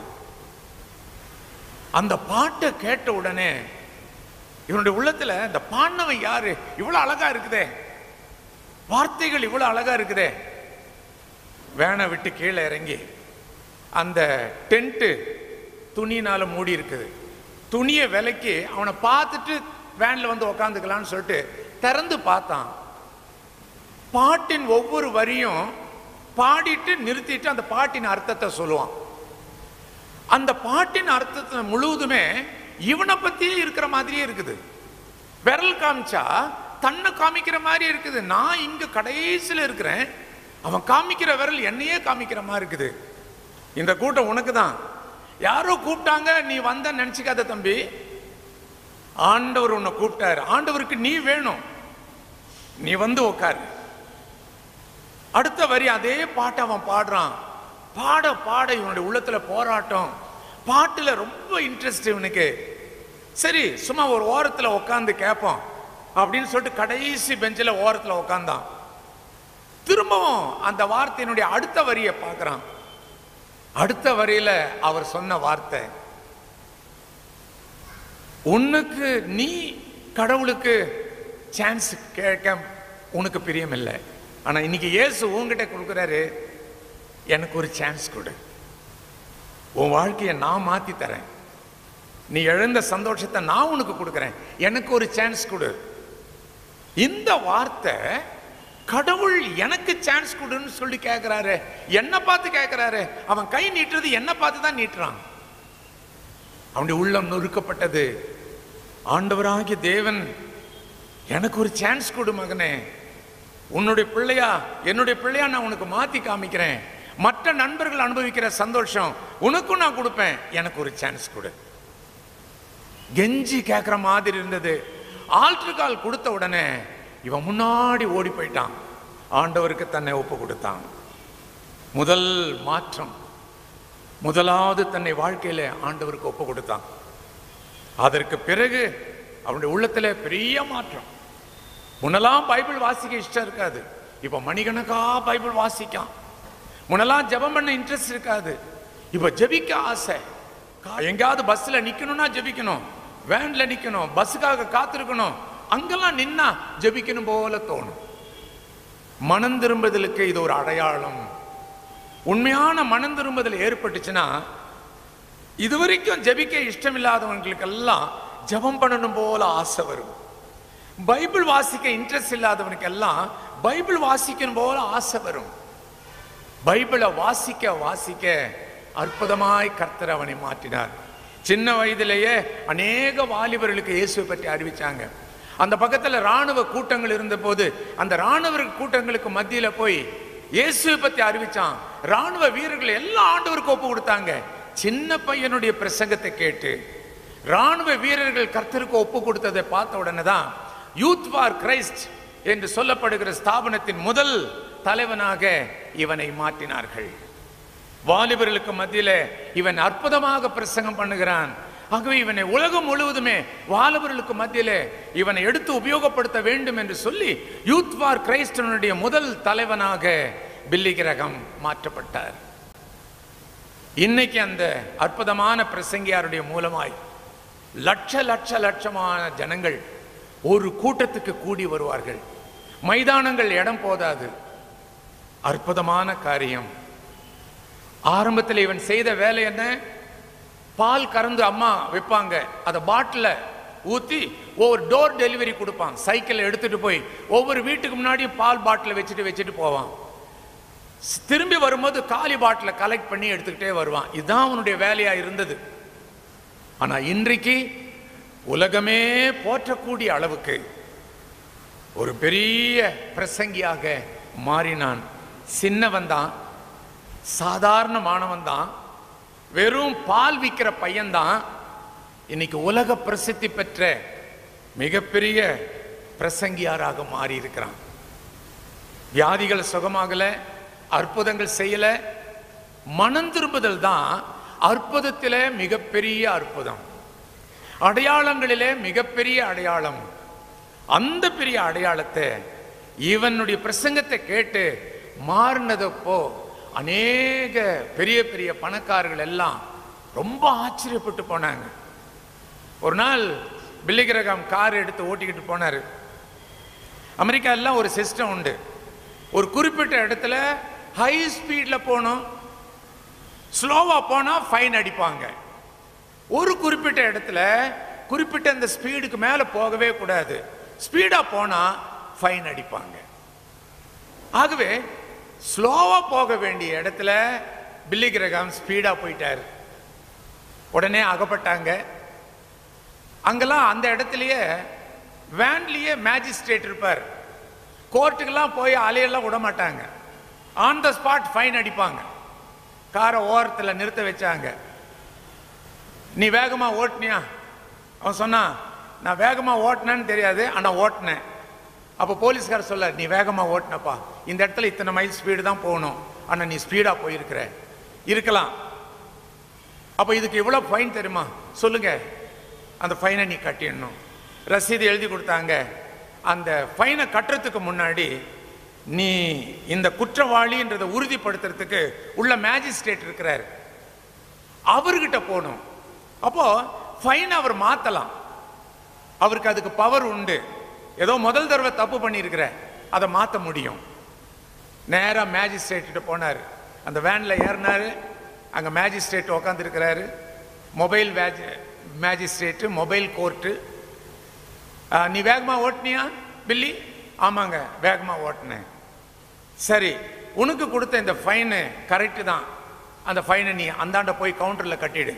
[SPEAKER 1] அந்த பாட்டை கேட்ட உடனே இவனுடைய உள்ளத்துல இந்த பாடினவன் யாரு இவ்வளவு அழகா இருக்குதே வார்த்தைகள் இவ்வளவு அழகா இருக்குதே வேனை விட்டு கீழே இறங்கி அந்த டென்ட்டு துணியினால மூடி இருக்குது துணியை விலைக்கு அவனை பார்த்துட்டு வேன்ல வந்து உக்காந்துக்கலாம்னு சொல்லிட்டு திறந்து பார்த்தான் பாட்டின் ஒவ்வொரு வரியும் பாடிட்டு நிறுத்திட்டு அந்த பாட்டின் அர்த்தத்தை சொல்லுவான் அந்த பாட்டின் அர்த்தத்தை முழுவதுமே இவனை பத்தியே இருக்கிற மாதிரியே இருக்குது விரல் காமிச்சா தன்னை காமிக்கிற மாதிரி இருக்குது நான் இங்க கடைசியில் இருக்கிறேன் அவன் காமிக்கிற விரல் என்னையே காமிக்கிற மாதிரி இருக்குது இந்த கூட்டம் உனக்கு தான் யாரோ கூப்பிட்டாங்க நீ வந்த நினைச்சுக்காத தம்பி ஆண்டவர் உன்னை கூப்பிட்டாரு ஆண்டவருக்கு நீ வேணும் நீ வந்து உக்காரு அடுத்த வரி அதே பாட்டை அவன் பாடுறான் பாட பாட இவனுடைய உள்ளத்துல போராட்டம் பாட்டுல ரொம்ப இன்ட்ரெஸ்ட் இவனுக்கு சரி சும்மா ஒரு ஓரத்துல உட்காந்து கேட்போம் அப்படின்னு சொல்லிட்டு கடைசி பெஞ்சில் ஓரத்துல உட்காந்தான் திரும்பவும் அந்த வார்த்தையினுடைய அடுத்த வரியை பார்க்கறான் அடுத்த வரியில அவர் சொன்ன வார்த்தை உனக்கு நீ கடவுளுக்கு சான்ஸ் கேட்க உனக்கு பிரியம் இல்லை ஆனா இன்னைக்கு இயேசு உன்கிட்ட கொடுக்குறாரு எனக்கு ஒரு சான்ஸ் கொடு உன் வாழ்க்கையை நான் மாத்தி தரேன் நீ எழுந்த சந்தோஷத்தை நான் உனக்கு கொடுக்குறேன் எனக்கு ஒரு சான்ஸ் கொடு இந்த வார்த்தை கடவுள் எனக்கு சான்ஸ் கொடுன்னு சொல்லி கேட்கிறாரு என்ன பார்த்து கேட்கிறாரு அவன் கை நீட்டுறது என்ன பார்த்து தான் நீட்டுறான் அவனுடைய உள்ளம் நொறுக்கப்பட்டது ஆண்டவராகிய தேவன் எனக்கு ஒரு சான்ஸ் கொடு மகனே உன்னுடைய பிள்ளையா என்னுடைய பிள்ளையா நான் உனக்கு மாத்தி காமிக்கிறேன் மற்ற நண்பர்கள் அனுபவிக்கிற சந்தோஷம் உனக்கும் நான் கொடுப்பேன் எனக்கு ஒரு சான்ஸ் கொடு கெஞ்சி கேட்குற மாதிரி இருந்தது ஆல்ட்ரு கால் கொடுத்த உடனே இவன் முன்னாடி ஓடி போயிட்டான் ஆண்டவருக்கு தன்னை ஒப்பு கொடுத்தான் முதல் மாற்றம் முதலாவது தன்னை வாழ்க்கையில ஆண்டவருக்கு ஒப்பு கொடுத்தான் அதற்கு பிறகு அவனுடைய உள்ளத்துல பெரிய மாற்றம் முன்னெல்லாம் பைபிள் வாசிக்க இஷ்டம் இருக்காது இப்ப மணிக்கணக்கா பைபிள் வாசிக்கான் முன்னெல்லாம் ஜெபம் பண்ண இன்ட்ரெஸ்ட் இருக்காது
[SPEAKER 2] இப்ப ஜெபிக்க ஆசை கா- எங்கேயாவது பஸ்ல நிக்கணும்னா ஜெபிக்கணும் வேன்ல நிக்கணும் பஸ்ஸுக்காக காத்திருக்கணும் அங்கெல்லாம் நின்னா ஜெபிக்கணும் போல தோணும் மனம் திரும்புதலுக்கு இது ஒரு அடையாளம் உண்மையான மனம் திரும்புதல் ஏற்பட்டுச்சுன்னா இதுவரைக்கும் ஜெபிக்க இஷ்டம் இல்லாதவங்களுக்கெல்லாம் ஜெபம் பண்ணணும் போல ஆசை வரும் பைபிள் வாசிக்க இன்ட்ரெஸ்ட் இல்லாதவனுக்கெல்லாம் பைபிள் வாசிக்கணும் போல ஆசை வரும் பைபிளை வாசிக்க வாசிக்க அற்புதமாய் கர்த்தர் அவனை மாற்றினார் சின்ன வயதிலேயே அநேக வாலிபர்களுக்கு இயேசுவை பற்றி அறிவிச்சாங்க அந்த பக்கத்துல ராணுவ கூட்டங்கள் இருந்தபோது அந்த ராணுவ கூட்டங்களுக்கு மத்தியில போய் இயேசுவை பத்தி அறிவிச்சான் ராணுவ வீரர்கள் எல்லா ஆண்டவருக்கும் ஒப்பு கொடுத்தாங்க சின்ன பையனுடைய பிரசங்கத்தை கேட்டு ராணுவ வீரர்கள் கர்த்தருக்கு ஒப்பு கொடுத்ததை பார்த்த உடனே தான் யூத் ஃபார் கிரைஸ்ட் என்று சொல்லப்படுகிற ஸ்தாபனத்தின் முதல் தலைவனாக இவனை மாற்றினார்கள் வாலிபர்களுக்கு மத்தியில இவன் அற்புதமாக பிரசங்கம் பண்ணுகிறான் ஆகவே இவனை உலகம் முழுவதுமே வாலிபர்களுக்கு மத்தியில இவனை எடுத்து உபயோகப்படுத்த வேண்டும் என்று சொல்லி யூத் ஃபார் கிரைஸ்டனுடைய முதல் தலைவனாக பில்லி கிரகம் மாற்றப்பட்டார் இன்னைக்கு அந்த அற்புதமான பிரசங்கியாருடைய மூலமாய் லட்ச லட்ச லட்சமான ஜனங்கள் ஒரு கூட்டத்துக்கு கூடி வருவார்கள் மைதானங்கள் இடம் போதாது அற்புதமான காரியம் ஆரம்பத்தில் இவன் செய்த வேலை என்ன பால் கறந்து அம்மா வைப்பாங்க அதை பாட்டில் ஊற்றி ஒவ்வொரு டோர் டெலிவரி கொடுப்பான் சைக்கிளை எடுத்துட்டு போய் ஒவ்வொரு வீட்டுக்கு முன்னாடியும் பால் பாட்டில் வச்சுட்டு வச்சுட்டு போவான் ஸ்- திரும்பி வரும்போது காலி பாட்டிலை கலெக்ட் பண்ணி எடுத்துக்கிட்டே வருவான் இதுதான் அவனுடைய வேலையா இருந்தது ஆனா இன்றைக்கு உலகமே போற்றக்கூடிய அளவுக்கு ஒரு பெரிய பிரசங்கியாக மாறினான் சின்னவன் தான் சாதாரணமானவன் தான் வெறும் பால் விற்கிற பையன்தான் இன்னைக்கு உலக பிரசித்தி பெற்ற மிகப்பெரிய பிரசங்கியாராக மாறி இருக்கிறான் வியாதிகள் சுகமாகல அற்புதங்கள் செய்யல மனம் திரும்புதல் தான் அற்புதத்திலே மிகப்பெரிய அற்புதம் அடையாளங்களிலே மிகப்பெரிய அடையாளம் அந்த பெரிய அடையாளத்தை இவனுடைய பிரசங்கத்தை கேட்டு மாறினதப்போ அநேக பெரிய பெரிய பணக்காரர்கள் எல்லாம் ரொம்ப ஆச்சரியப்பட்டு போனாங்க ஒரு நாள் பில்லிகிரகம் கார் எடுத்து ஓட்டிக்கிட்டு போனாரு அமெரிக்கா எல்லாம் ஒரு சிஸ்டம் உண்டு ஒரு குறிப்பிட்ட இடத்துல ஹை ஸ்பீடில் போகணும் ஸ்லோவாக போனால் ஃபைன் அடிப்பாங்க ஒரு குறிப்பிட்ட இடத்துல குறிப்பிட்ட அந்த ஸ்பீடுக்கு மேலே போகவே கூடாது ஸ்பீடாக போனால் ஃபைன் அடிப்பாங்க ஆகவே ஸ்லோவாக போக வேண்டிய இடத்துல பில்லி கிரகாம் ஸ்பீடாக போயிட்டார் உடனே அகப்பட்டாங்க அங்கெல்லாம் அந்த இடத்துலயே வேன்லயே மேஜிஸ்ட்ரேட் இருப்பார் கோர்ட்டுக்கெல்லாம் போய் அலையெல்லாம் விட மாட்டாங்க ஆன் த ஸ்பாட் ஃபைன் அடிப்பாங்க காரை ஓரத்தில் நிறுத்த வச்சாங்க நீ வேகமா ஓட்டுனியா அவன் சொன்னான் நான் வேகமா ஓட்டினேன்னு தெரியாது ஆனா ஓட்டினேன் அப்போ போலீஸ்கார சொல்ல நீ வேகமா ஓட்டினப்பா இந்த இடத்துல இத்தனை மைல் ஸ்பீடு தான் போகணும் ஆனா நீ ஸ்பீடா போயிருக்கிற இருக்கலாம் அப்போ இதுக்கு எவ்வளோ ஃபைன் தெரியுமா சொல்லுங்க அந்த ஃபைனை நீ கட்டிடணும் ரசீது எழுதி கொடுத்தாங்க அந்த ஃபைனை கட்டுறதுக்கு முன்னாடி நீ இந்த குற்றவாளின்றதை உறுதிப்படுத்துறதுக்கு உள்ள மேஜிஸ்ட்ரேட் இருக்கிறார் அவர்கிட்ட போகணும் அப்போ ஃபைன் அவர் மாத்தலாம் அவருக்கு அதுக்கு பவர் உண்டு ஏதோ முதல் தடவை தப்பு பண்ணியிருக்கிற அதை மாற்ற முடியும் நேரா மேஜிஸ்ட்ரேட்டு போனார் அந்த வேன்ல ஏறினாரு அங்க மேஜிஸ்ட்ரேட் உட்காந்துருக்கிறாரு மொபைல் மேஜிஸ்ட்ரேட்டு மொபைல் கோர்ட்டு நீ வேகமா ஓட்டுனியா பில்லி ஆமாங்க வேகமா ஓட்டினேன் சரி உனக்கு கொடுத்த இந்த ஃபைனு கரெக்டு தான் அந்த ஃபைனை நீ அந்தாண்ட போய் கவுண்டரில் கட்டிடு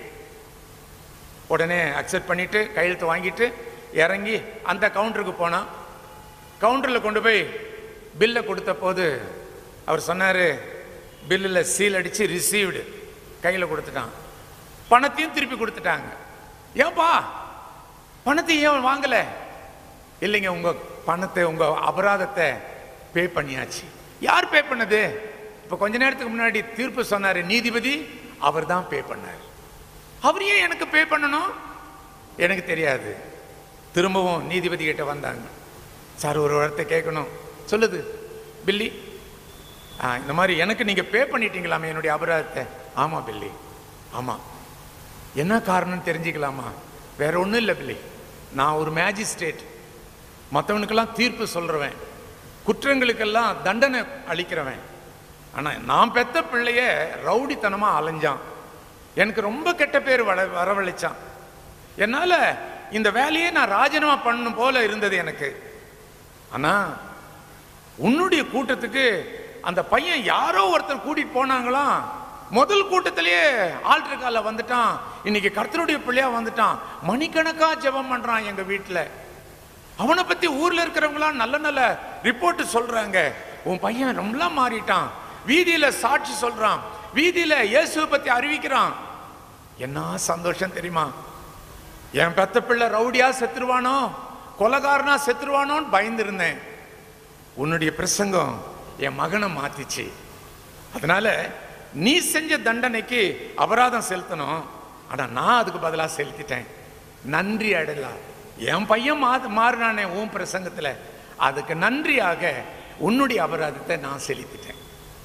[SPEAKER 2] உடனே அக்செப்ட் பண்ணிட்டு கையெழுத்து வாங்கிட்டு இறங்கி அந்த கவுண்டருக்கு போனான் கவுண்டரில் கொண்டு போய் பில்லை கொடுத்த போது அவர் சொன்னார் பில்லில் சீல் அடித்து ரிசீவ்டு கையில் கொடுத்துட்டான் பணத்தையும் திருப்பி கொடுத்துட்டாங்க ஏன்பா பணத்தை ஏன் வாங்கலை இல்லைங்க உங்கள் பணத்தை உங்கள் அபராதத்தை பே பண்ணியாச்சு யார் பே பண்ணது இப்போ கொஞ்ச நேரத்துக்கு முன்னாடி தீர்ப்பு சொன்னார் நீதிபதி அவர் தான் பே பண்ணார் அவர் ஏன் எனக்கு பே பண்ணணும் எனக்கு தெரியாது திரும்பவும் நீதிபதி கிட்ட வந்தாங்க சார் ஒரு வார்த்தை கேட்கணும் சொல்லுது பில்லி ஆ, இந்த மாதிரி எனக்கு நீங்கள் பே பண்ணிட்டீங்களாமே என்னுடைய அபராதத்தை ஆமாம் பில்லி ஆமா என்ன காரணம் தெரிஞ்சுக்கலாமா வேற ஒண்ணும் இல்லை பிள்ளை நான் ஒரு மேஜிஸ்ட்ரேட் மற்றவனுக்கெல்லாம் தீர்ப்பு சொல்றவன் குற்றங்களுக்கெல்லாம் தண்டனை அளிக்கிறவன் ஆனா நான் பெத்த பிள்ளைய ரவுடித்தனமா அலைஞ்சான் எனக்கு ரொம்ப கெட்ட பேர் வர வரவழைச்சான் என்னால இந்த வேலையை நான் ராஜினாமா பண்ணணும் போல இருந்தது எனக்கு ஆனா உன்னுடைய கூட்டத்துக்கு அந்த பையன் யாரோ ஒருத்தர் கூட்டிட்டு போனாங்களாம் முதல் கூட்டத்திலேயே ஆல்டர் கால வந்துட்டான் இன்னைக்கு கர்த்தருடைய பிள்ளையா வந்துட்டான் மணிக்கணக்கா ஜெபம் பண்றான் எங்க வீட்டுல அவனை பத்தி ஊர்ல இருக்கிறவங்களாம் நல்ல நல்ல ரிப்போர்ட் சொல்றாங்க உன் பையன் ரொம்ப மாறிட்டான் வீதியில சாட்சி சொல்றான் வீதியில இயேசுவை பத்தி அறிவிக்கிறான் என்ன சந்தோஷம் தெரியுமா என் பெத்த பிள்ளை ரவுடியா செத்துருவானோ கொலகாரனா செத்துருவானோன்னு பயந்துருந்தேன் உன்னுடைய பிரசங்கம் என் மகனை மாத்திச்சு அதனால நீ செஞ்ச தண்டனைக்கு அபராதம் செலுத்தணும் ஆனா நான் அதுக்கு பதிலா செலுத்திட்டேன் நன்றி அடையலாம் என் பையன் மா மாறினானே உன் பிரசங்கத்துல அதுக்கு நன்றியாக உன்னுடைய அபராதத்தை நான் செலுத்திட்டேன்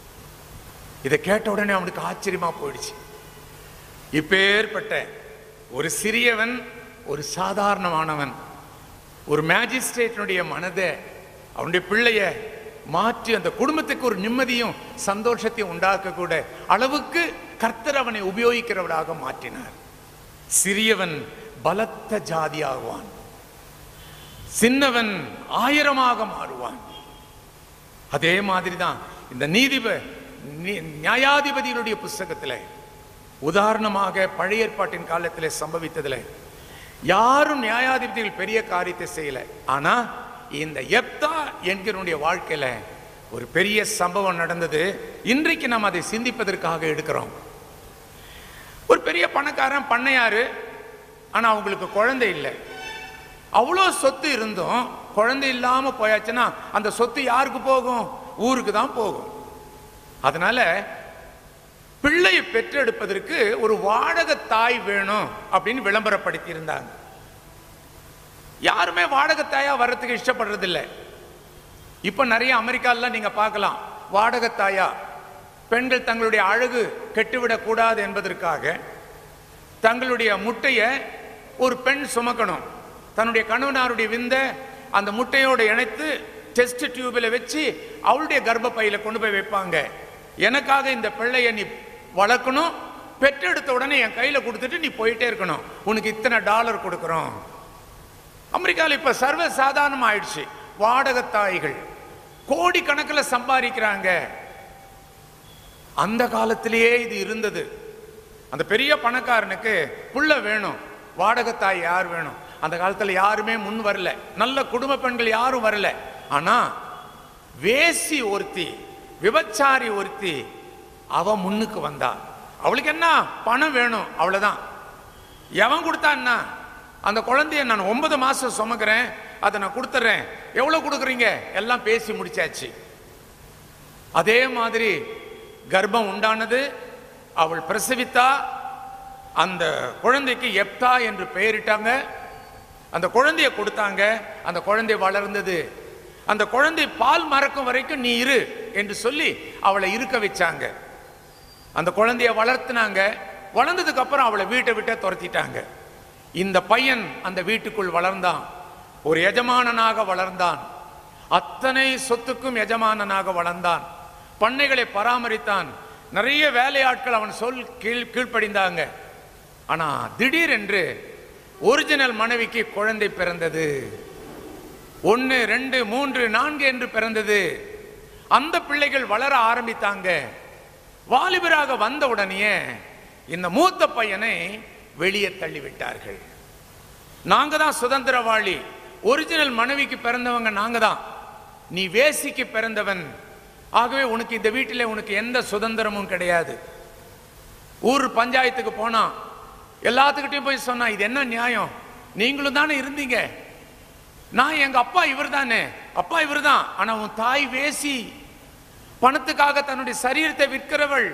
[SPEAKER 2] இதை கேட்ட உடனே அவனுக்கு ஆச்சரியமா போயிடுச்சு இப்பேற்பட்ட ஒரு சிறியவன் ஒரு சாதாரணமானவன் ஒரு மேஜிஸ்ட்ரேட்டினுடைய மனதை அவனுடைய பிள்ளைய மாற்றி அந்த குடும்பத்துக்கு ஒரு நிம்மதியும் சந்தோஷத்தையும் உண்டாக்கக்கூட அளவுக்கு கர்த்தர் அவனை உபயோகிக்கிறவராக மாற்றினார் சிறியவன் பலத்த ஜாதியாகுவான் சின்னவன் ஆயிரமாக மாறுவான் அதே மாதிரி தான் இந்த நீதிப நி- நியாயாதிபதியினுடைய புஸ்தகத்துல உதாரணமாக பழைய ஏற்பாட்டின் காலத்திலே சம்பவித்ததுல யாரும் நியாயாதிபதிகள் பெரிய காரியத்தை செய்யல ஆனா இந்த எப்தா என்கிறனுடைய வாழ்க்கையில ஒரு பெரிய சம்பவம் நடந்தது இன்றைக்கு நாம் அதை சிந்திப்பதற்காக எடுக்கிறோம் ஒரு பெரிய பணக்காரன் பண்ணையாரு ஆனா அவங்களுக்கு குழந்தை இல்லை அவ்வளோ சொத்து இருந்தும் குழந்தை இல்லாம போயாச்சுன்னா அந்த சொத்து யாருக்கு போகும் ஊருக்கு தான் போகும் அதனால பிள்ளையை பெற்றெடுப்பதற்கு ஒரு வாடகை தாய் வேணும் அப்படின்னு விளம்பரப்படுத்தி இருந்தாங்க யாருமே வாடகை தாயா வர்றதுக்கு இஷ்டப்படுறதில்லை இப்ப நிறைய அமெரிக்கால நீங்க பார்க்கலாம் வாடகை தாயா பெண்கள் தங்களுடைய அழகு கெட்டுவிடக் கூடாது என்பதற்காக தங்களுடைய முட்டையை ஒரு பெண் சுமக்கணும் தன்னுடைய கணவனாருடைய விந்த அந்த முட்டையோடு இணைத்து டெஸ்ட் டியூபில் வச்சு அவளுடைய கர்ப்பப்பையில கொண்டு போய் வைப்பாங்க எனக்காக இந்த பிள்ளையை நீ வளர்க்கணும் பெற்றெடுத்த உடனே என் கையில கொடுத்துட்டு நீ போயிட்டே இருக்கணும் உனக்கு இத்தனை டாலர் கொடுக்குறோம் அமெரிக்காவில் இப்ப சர்வ சாதாரணம் ஆயிடுச்சு வாடகை தாய்கள் கோடி கணக்கில் சம்பாதிக்கிறாங்க அந்த காலத்திலேயே இது இருந்தது அந்த பெரிய பணக்காரனுக்கு புள்ள வேணும் வாடகை தாய் யார் வேணும் அந்த காலத்துல யாருமே முன் வரல நல்ல குடும்ப பெண்கள் யாரும் வரல ஆனா வேசி ஒருத்தி விபச்சாரி ஒருத்தி அவ முன்னுக்கு வந்தா அவளுக்கு என்ன பணம் வேணும் அவ்வளவுதான் எவன் கொடுத்தான்னா அந்த குழந்தைய நான் ஒன்பது மாசம் சுமக்கிறேன் அதை நான் கொடுத்துட்றேன் எவ்வளவு கொடுக்குறீங்க எல்லாம் பேசி முடிச்சாச்சு அதே மாதிரி கர்ப்பம் உண்டானது அவள் பிரசவித்தா அந்த குழந்தைக்கு எப்தா என்று பெயரிட்டாங்க அந்த குழந்தைய கொடுத்தாங்க அந்த குழந்தை வளர்ந்தது அந்த குழந்தை பால் மறக்கும் வரைக்கும் நீ இரு என்று சொல்லி அவளை இருக்க வச்சாங்க அந்த குழந்தைய வளர்த்துனாங்க வளர்ந்ததுக்கு அப்புறம் அவளை வீட்டை விட்டு துரத்திட்டாங்க இந்த பையன் அந்த வீட்டுக்குள் வளர்ந்தான் ஒரு எஜமானனாக வளர்ந்தான் அத்தனை சொத்துக்கும் எஜமானனாக வளர்ந்தான் பண்ணைகளை பராமரித்தான் நிறைய வேலையாட்கள் அவன் சொல் கீழ் கீழ்ப்படிந்தாங்க ஆனா திடீரென்று ஒரிஜினல் மனைவிக்கு குழந்தை பிறந்தது ஒன்னு ரெண்டு மூன்று நான்கு என்று பிறந்தது அந்த பிள்ளைகள் வளர ஆரம்பித்தாங்க வாலிபராக வந்த உடனே இந்த மூத்த பையனை வெளியே தள்ளிவிட்டார்கள் நாங்க தான் சுதந்திரவாளி ஒரிஜினல் மனைவிக்கு பிறந்தவங்க நாங்க தான் நீ வேசிக்கு பிறந்தவன் ஆகவே உனக்கு இந்த வீட்டில் உனக்கு எந்த சுதந்திரமும் கிடையாது ஊர் பஞ்சாயத்துக்கு போனா எல்லாத்துக்கிட்டையும் போய் சொன்னா இது என்ன நியாயம் நீங்களும் தானே இருந்தீங்க நான் எங்க அப்பா இவர் தானே அப்பா இவர் தான் ஆனா உன் தாய் வேசி பணத்துக்காக தன்னுடைய சரீரத்தை விற்கிறவள்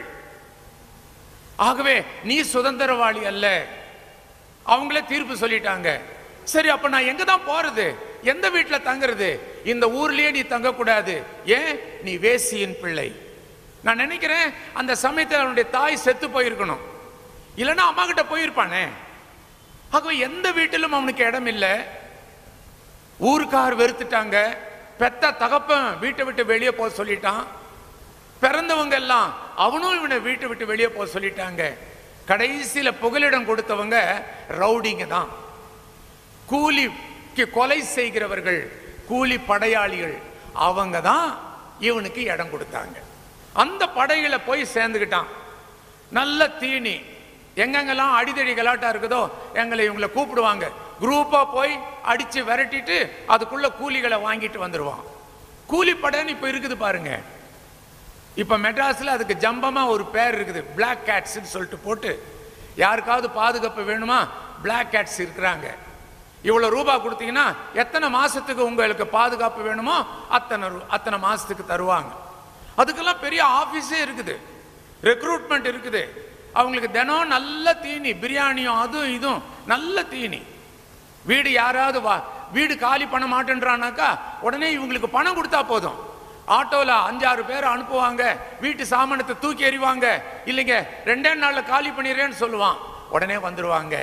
[SPEAKER 2] ஆகவே நீ சுதந்திரவாளி அல்ல அவங்களே தீர்ப்பு சொல்லிட்டாங்க சரி அப்ப நான் எங்க தான் போறது எந்த வீட்டுல தங்குறது இந்த ஊர்லயே நீ தங்கக்கூடாது ஏன் நீ வேசியின் பிள்ளை நான் நினைக்கிறேன் அந்த சமயத்தில் அவனுடைய தாய் செத்து போயிருக்கணும் இல்லைன்னா அம்மா கிட்ட போயிருப்பானே ஆகவே எந்த வீட்டிலும் அவனுக்கு இடம் இல்லை ஊருக்கார் வெறுத்துட்டாங்க பெத்த தகப்பன் வீட்டை விட்டு வெளியே போக சொல்லிட்டான் பிறந்தவங்க எல்லாம் அவனும் இவனை வீட்டை விட்டு வெளியே போக சொல்லிட்டாங்க கடைசியில புகலிடம் கொடுத்தவங்க ரவுடிங்க தான் கூலிக்கு கொலை செய்கிறவர்கள் கூலி படையாளிகள் அவங்க தான் இவனுக்கு இடம் கொடுத்தாங்க அந்த படைகளை போய் சேர்ந்துக்கிட்டான் நல்ல தீனி எங்கெங்கெல்லாம் அடிதடி கலாட்டா இருக்குதோ எங்களை இவங்களை கூப்பிடுவாங்க குரூப்பா போய் அடிச்சு விரட்டிட்டு அதுக்குள்ள கூலிகளை வாங்கிட்டு வந்துருவான் கூலிப்படைன்னு இப்ப இருக்குது பாருங்க இப்ப மெட்ராஸ்ல அதுக்கு ஜம்பமா ஒரு பேர் இருக்குது பிளாக் கேட்ஸ்னு சொல்லிட்டு போட்டு யாருக்காவது பாதுகாப்பு வேணுமா பிளாக் கேட்ஸ் இருக்கிறாங்க இவ்வளவு ரூபாய் கொடுத்தீங்கன்னா எத்தனை மாசத்துக்கு உங்களுக்கு பாதுகாப்பு வேணுமோ அத்தனை ரூ- அத்தனை மாசத்துக்கு தருவாங்க அதுக்கெல்லாம் பெரிய ஆபீஸே இருக்குது ரெக்ரூட்மெண்ட் இருக்குது அவங்களுக்கு தினம் நல்ல தீனி பிரியாணியும் அதுவும் இதுவும் நல்ல தீனி வீடு யாராவது வா வீடு காலி பண்ண மாட்டேன்றானாக்கா உடனே இவங்களுக்கு பணம் கொடுத்தா போதும் ஆட்டோல அஞ்சாறு பேர் அனுப்புவாங்க வீட்டு சாமானத்தை தூக்கி எறிவாங்க இல்லைங்க ரெண்டே நாள்ல காலி பண்ணிடுறேன்னு சொல்லுவான் உடனே வந்துருவாங்க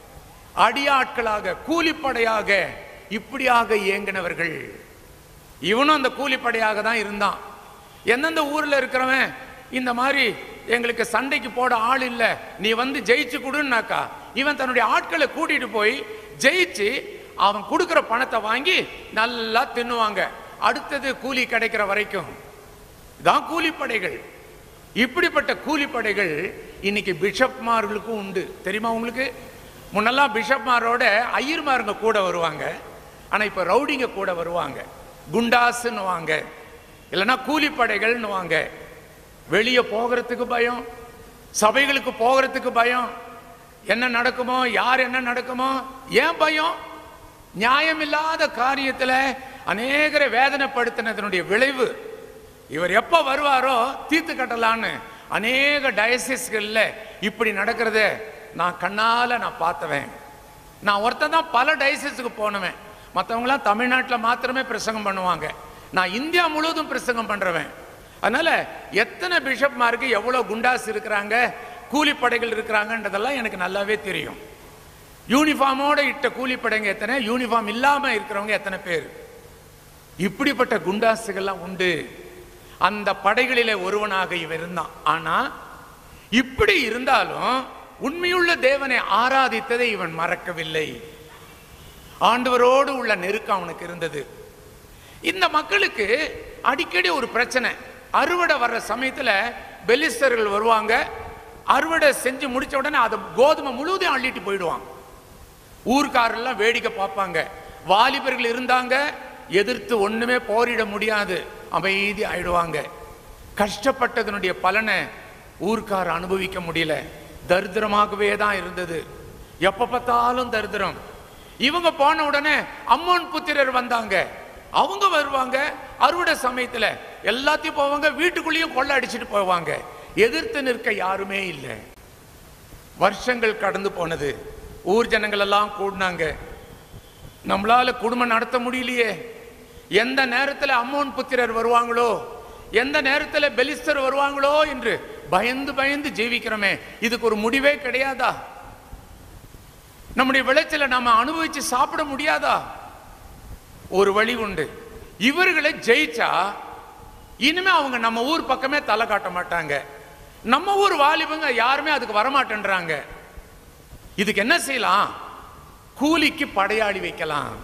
[SPEAKER 2] அடியாட்களாக கூலிப்படையாக இப்படியாக இயங்கினவர்கள் இவனும் அந்த கூலிப்படையாக தான் இருந்தான் எந்தெந்த ஊர்ல இருக்கிறவன் இந்த மாதிரி எங்களுக்கு சண்டைக்கு போட ஆள் இல்ல நீ வந்து ஜெயிச்சு கொடுன்னாக்கா இவன் தன்னுடைய ஆட்களை கூட்டிட்டு போய் ஜெயிச்சு அவன் கொடுக்கிற பணத்தை வாங்கி நல்லா தின்னுவாங்க அடுத்தது கூலி கிடைக்கிற வரைக்கும் இதான் கூலிப்படைகள் இப்படிப்பட்ட கூலிப்படைகள் இன்னைக்கு பிஷப்மார்களுக்கும் உண்டு தெரியுமா உங்களுக்கு முன்னெல்லாம் பிஷப்மாரோட ஐயர்மாருங்க கூட வருவாங்க ஆனா இப்ப ரவுடிங்க கூட வருவாங்க குண்டாஸ்ன்னு வாங்க இல்லைன்னா கூலிப்படைகள்னு வாங்க வெளியே போகிறதுக்கு பயம் சபைகளுக்கு போகிறதுக்கு பயம் என்ன நடக்குமோ யார் என்ன நடக்குமோ ஏன் பயம் நியாயமில்லாத காரியத்துல அநேகரை வேதனைப்படுத்தினதனுடைய விளைவு இவர் எப்ப வருவாரோ தீர்த்து கட்டலான்னு அநேக டயசிஸ்கள்ல இப்படி நடக்கிறத நான் கண்ணால நான் பார்த்தவன் நான் ஒருத்தன் தான் பல டயசிஸுக்கு போனவன் மற்றவங்களாம் தமிழ்நாட்டில் மாத்திரமே பிரசங்கம் பண்ணுவாங்க நான் இந்தியா முழுவதும் பிரசங்கம் பண்றவன் அதனால எத்தனை பிஷப்மாருக்கு எவ்வளவு குண்டாஸ் இருக்கிறாங்க கூலிப்படைகள் இருக்கிறாங்கன்றதெல்லாம் எனக்கு நல்லாவே தெரியும் யூனிஃபார்மோட இட்ட கூலிப்படைங்க எத்தனை யூனிஃபார்ம் இல்லாம இருக்கிறவங்க எத்தனை பேர் இப்படிப்பட்ட குண்டாசுகள்லாம் உண்டு அந்த படைகளிலே ஒருவனாக இவன் இருந்தான் ஆனா இப்படி இருந்தாலும் உண்மையுள்ள தேவனை ஆராதித்ததை இவன் மறக்கவில்லை ஆண்டவரோடு உள்ள நெருக்கம் அவனுக்கு இருந்தது இந்த மக்களுக்கு அடிக்கடி ஒரு பிரச்சனை அறுவடை வர்ற சமயத்துல பெலிஸ்தர்கள் வருவாங்க அறுவடை செஞ்சு முடிச்ச உடனே அதை கோதுமை முழுவதையும் அள்ளிட்டு போயிடுவாங்க ஊர்க்காரெல்லாம் வேடிக்கை பார்ப்பாங்க வாலிபர்கள் இருந்தாங்க எதிர்த்து ஒண்ணுமே போரிட முடியாது அமைதி ஆயிடுவாங்க கஷ்டப்பட்டதனுடைய பலனை ஊர்க்கார் அனுபவிக்க முடியல தரித்திரமாகவே தான் இருந்தது எப்ப பார்த்தாலும் தரித்திரம் இவங்க போன உடனே அம்மோன் புத்திரர் வந்தாங்க அவங்க வருவாங்க அறுவடை சமயத்துல எல்லாத்தையும் போவாங்க வீட்டுக்குள்ளேயும் கொள்ள அடிச்சிட்டு போவாங்க எதிர்த்து நிற்க யாருமே இல்லை வருஷங்கள் கடந்து போனது ஊர் ஜனங்கள் எல்லாம் கூடினாங்க நம்மளால குடும்பம் நடத்த முடியலையே எந்த நேரத்துல அம்மோன் புத்திரர் வருவாங்களோ எந்த நேரத்துல பெலிஸ்தர் வருவாங்களோ என்று பயந்து பயந்து ஜீவிக்கிறோமே இதுக்கு ஒரு முடிவே கிடையாதா நம்முடைய விளைச்சலை நாம அனுபவிச்சு சாப்பிட முடியாதா ஒரு வழி உண்டு இவர்களை ஜெயிச்சா இனிமே அவங்க நம்ம ஊர் பக்கமே தலை காட்ட மாட்டாங்க நம்ம ஊர் வாலிபங்க யாருமே அதுக்கு வரமாட்டேன்றாங்க இதுக்கு என்ன செய்யலாம் கூலிக்கு படையாளி வைக்கலாம்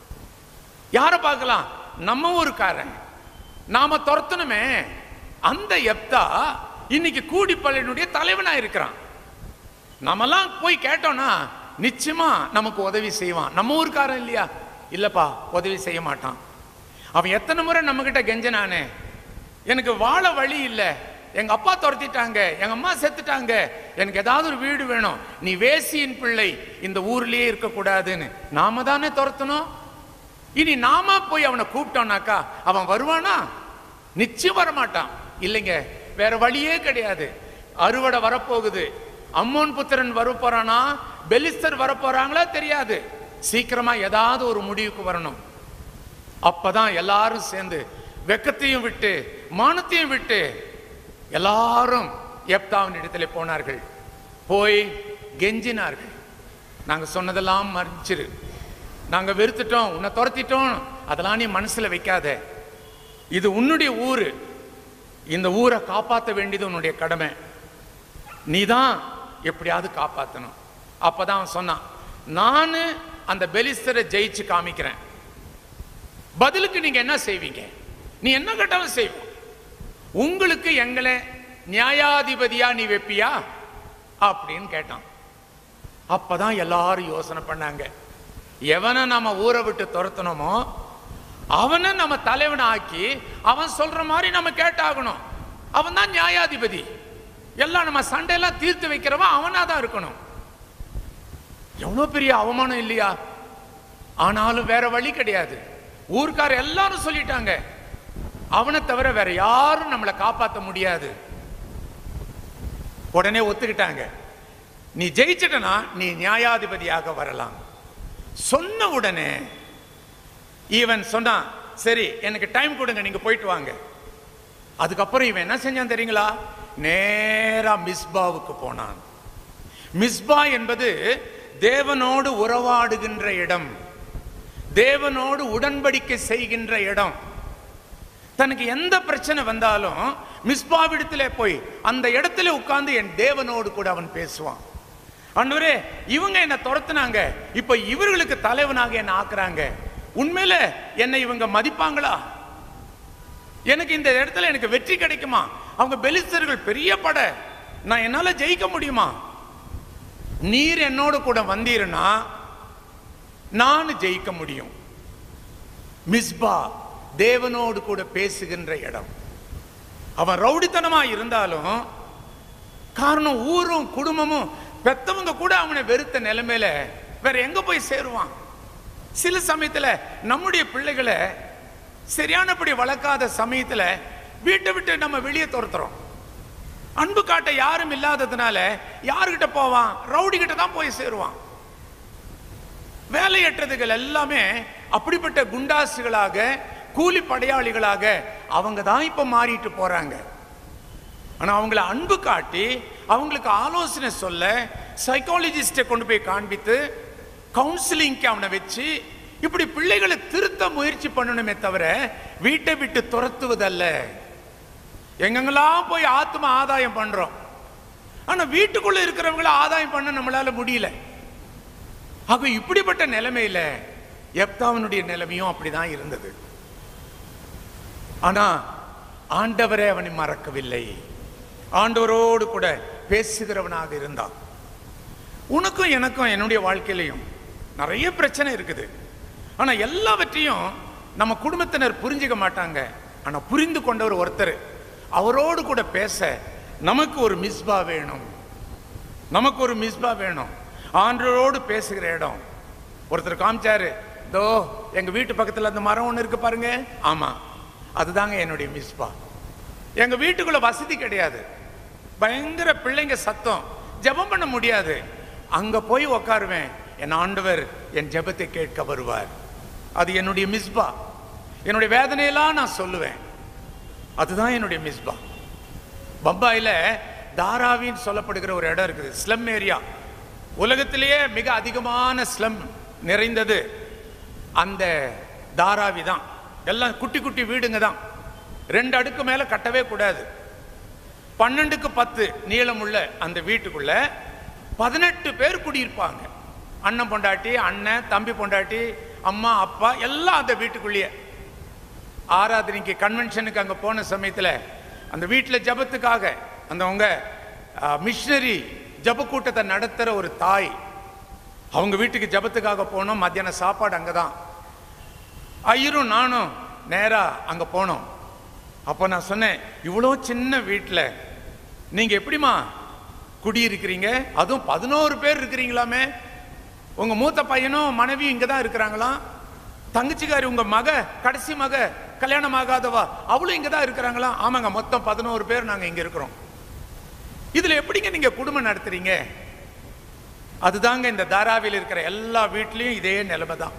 [SPEAKER 2] யார பார்க்கலாம் நம்ம ஊருக்காரன் நாம துரத்தணுமே அந்த எப்தா இன்னைக்கு கூடிப்பள்ளியினுடைய தலைவனா இருக்கிறான் நாமெல்லாம் போய் கேட்டோம்னா நிச்சயமா நமக்கு உதவி செய்வான் நம்ம ஊருக்காரன் இல்லையா இல்லப்பா உதவி செய்ய மாட்டான் அவன் எத்தனை முறை நம்ம கிட்ட கெஞ்சனானே எனக்கு வாழ வழி இல்லை எங்க அப்பா துரத்திட்டாங்க எங்க அம்மா செத்துட்டாங்க எனக்கு ஏதாவது ஒரு வீடு வேணும் நீ வேசியின் பிள்ளை இந்த ஊர்லயே இருக்கக்கூடாதுன்னு நாம தானே துரத்தணும் இனி நாம போய் அவனை கூப்பிட்டோம்னாக்கா அவன் வருவானா நிச்சயம் வரமாட்டான் இல்லைங்க வேற வழியே கிடையாது அறுவடை வரப்போகுது அம்மோன் புத்திரன் வரப்போறானா பெலிஸ்தர் வரப்போறாங்களா தெரியாது சீக்கிரமா ஏதாவது ஒரு முடிவுக்கு வரணும் அப்பதான் எல்லாரும் சேர்ந்து வெக்கத்தையும் விட்டு மானத்தையும் விட்டு எல்லாரும் எப்தாவின் இடத்துல போனார்கள் போய் கெஞ்சினார்கள் நாங்க சொன்னதெல்லாம் மறைச்சிரு நாங்க வெறுத்துட்டோம் உன்னை துரத்திட்டோம் அதெல்லாம் நீ மனசுல வைக்காத இது உன்னுடைய ஊரு இந்த ஊரை காப்பாற்ற வேண்டியது உன்னுடைய கடமை நீ தான் எப்படியாவது காப்பாற்றணும் அப்பதான் அவன் சொன்னான் நான் அந்த பெலிஸ்தரை ஜெயிச்சு காமிக்கிறேன் பதிலுக்கு நீங்க என்ன செய்வீங்க நீ என்ன கேட்டாலும் செய்வோம் உங்களுக்கு எங்களை நியாயாதிபதியா நீ வைப்பியா அப்படின்னு கேட்டான் அப்பதான் எல்லாரும் யோசனை பண்ணாங்க எவனை நம்ம ஊரை விட்டு துரத்தணுமோ அவனை நம்ம தலைவனை ஆக்கி அவன் சொல்ற மாதிரி நம்ம கேட்டாகணும் அவன் தான் நியாயாதிபதி எல்லாம் நம்ம சண்டையெல்லாம் தீர்த்து வைக்கிறவன் அவனா தான் இருக்கணும் எவ்வளவு பெரிய அவமானம் இல்லையா ஆனாலும் வேற வழி கிடையாது ஊர்க்கார எல்லாரும் சொல்லிட்டாங்க அவனை தவிர வேற யாரும் நம்மளை காப்பாற்ற முடியாது உடனே ஒத்துக்கிட்டாங்க நீ ஜெயிச்சிட்டனா நீ நியாயாதிபதியாக வரலாம் சொன்ன உடனே இவன் சொன்னான் சரி எனக்கு டைம் கொடுங்க நீங்க போயிட்டு வாங்க அதுக்கப்புறம் இவன் என்ன செஞ்சான் தெரியுங்களா நேரா மிஸ்பாவுக்கு போனான் மிஸ்பா என்பது தேவனோடு உறவாடுகின்ற இடம் தேவனோடு உடன்படிக்கை செய்கின்ற இடம் தனக்கு எந்த பிரச்சனை வந்தாலும் மிஸ்பாவிடத்துல போய் அந்த இடத்துல உட்கார்ந்து என் தேவனோடு கூட அவன் பேசுவான் அன்றுவரே இவங்க என்ன துரத்துனாங்க இப்ப இவர்களுக்கு தலைவனாக என்ன ஆக்குறாங்க உண்மையில என்னை இவங்க மதிப்பாங்களா எனக்கு இந்த இடத்துல எனக்கு வெற்றி கிடைக்குமா அவங்க பெலிஸ்தர்கள் பெரிய படை நான் என்னால ஜெயிக்க முடியுமா நீர் என்னோட கூட வந்தீர்னா நான் ஜெயிக்க முடியும் மிஸ்பா தேவனோடு கூட பேசுகின்ற இடம் அவன் ரவுடித்தனமா இருந்தாலும் காரணம் ஊரும் குடும்பமும் பெத்தவங்க கூட அவனை வெறுத்த நிலைமையில வேற எங்க போய் சேருவான் சில சமயத்துல நம்முடைய பிள்ளைகளை சரியானபடி வளர்க்காத சமயத்துல வீட்டை விட்டு நம்ம வெளியே துரத்துறோம் அன்பு காட்ட யாரும் இல்லாததுனால யாருகிட்ட போவான் ரவுடி கிட்ட தான் போய் சேருவான் வேலையற்றதுகள் எல்லாமே அப்படிப்பட்ட குண்டாசுகளாக கூலி படையாளிகளாக அவங்க தான் இப்ப மாறிட்டு போறாங்க ஆனா அவங்கள அன்பு காட்டி அவங்களுக்கு ஆலோசனை சொல்ல சைக்காலஜிஸ்டை கொண்டு போய் காண்பித்து கவுன்சிலிங்க்கு அவனை வச்சு இப்படி பிள்ளைகளை திருத்த முயற்சி பண்ணணுமே தவிர வீட்டை விட்டு துரத்துவதல்ல எங்கெங்கெல்லாம் போய் ஆத்ம ஆதாயம் பண்றோம் ஆனா வீட்டுக்குள்ள இருக்கிறவங்கள ஆதாயம் பண்ண நம்மளால முடியல ஆக இப்படிப்பட்ட நிலைமையில எப்தாவனுடைய நிலைமையும் அப்படிதான் இருந்தது ஆனா ஆண்டவரே அவனை மறக்கவில்லை ஆண்டவரோடு கூட பேசுகிறவனாக இருந்தான் உனக்கும் எனக்கும் என்னுடைய வாழ்க்கையிலையும் நிறைய பிரச்சனை இருக்குது ஆனா எல்லாவற்றையும் நம்ம குடும்பத்தினர் புரிஞ்சுக்க மாட்டாங்க ஆனா புரிந்து கொண்டவர் ஒருத்தர் அவரோடு கூட பேச நமக்கு ஒரு மிஸ்பா வேணும் நமக்கு ஒரு மிஸ்பா வேணும் ஆண்டவரோடு பேசுகிற இடம் ஒருத்தர் காமிச்சாரு தோ எங்க வீட்டு பக்கத்துல அந்த மரம் ஒண்ணு இருக்கு பாருங்க ஆமா அதுதாங்க என்னுடைய மிஸ்பா எங்க வீட்டுக்குள்ள வசதி கிடையாது பயங்கர பிள்ளைங்க சத்தம் ஜெபம் பண்ண முடியாது அங்க போய் உக்காருவேன் என் ஆண்டவர் என் ஜெபத்தை கேட்க வருவார் அது என்னுடைய மிஸ்பா என்னுடைய வேதனையெல்லாம் நான் சொல்லுவேன் அதுதான் என்னுடைய மிஸ்பா பம்பாயில தாராவின்னு சொல்லப்படுகிற ஒரு இடம் இருக்குது ஸ்லம் ஏரியா உலகத்திலேயே மிக அதிகமான ஸ்லம் நிறைந்தது அந்த தாராவி தான் எல்லாம் குட்டி குட்டி வீடுங்க தான் ரெண்டு அடுக்கு மேல கட்டவே கூடாது பன்னெண்டுக்கு பத்து நீளமுள்ள அந்த வீட்டுக்குள்ள பதினெட்டு பேர் குடியிருப்பாங்க அண்ணன் பொண்டாட்டி அண்ணன் தம்பி பொண்டாட்டி அம்மா அப்பா எல்லாம் அந்த வீட்டுக்குள்ளேயே ஆராதனைக்கு கன்வென்ஷனுக்கு அங்க போன சமயத்துல அந்த வீட்டில் ஜபத்துக்காக அந்த உங்க மிஷினரி ஜப கூட்டத்தை நடத்துற ஒரு தாய் அவங்க வீட்டுக்கு ஜபத்துக்காக போனோம் மத்தியானம் சாப்பாடு அங்கதான் ஐயரும் நானும் நேரா அங்க போனோம் அப்போ நான் சொன்னேன் இவ்வளோ சின்ன வீட்டில் நீங்க எப்படிமா குடியிருக்கிறீங்க அதுவும் பதினோரு பேர் இருக்கிறீங்களாமே உங்க மூத்த பையனும் மனைவியும் இங்க தான் இருக்கிறாங்களாம் தங்கச்சிக்காரி உங்க மக கடைசி மக கல்யாணம் ஆகாதவா அவளும் இங்க தான் இருக்கிறாங்களா ஆமாங்க மொத்தம் பதினோரு பேர் நாங்க இங்க இருக்கிறோம் இதுல எப்படிங்க நீங்க குடும்பம் நடத்துறீங்க அதுதாங்க இந்த தாராவில் இருக்கிற எல்லா வீட்லயும் இதே நிலைமை தான்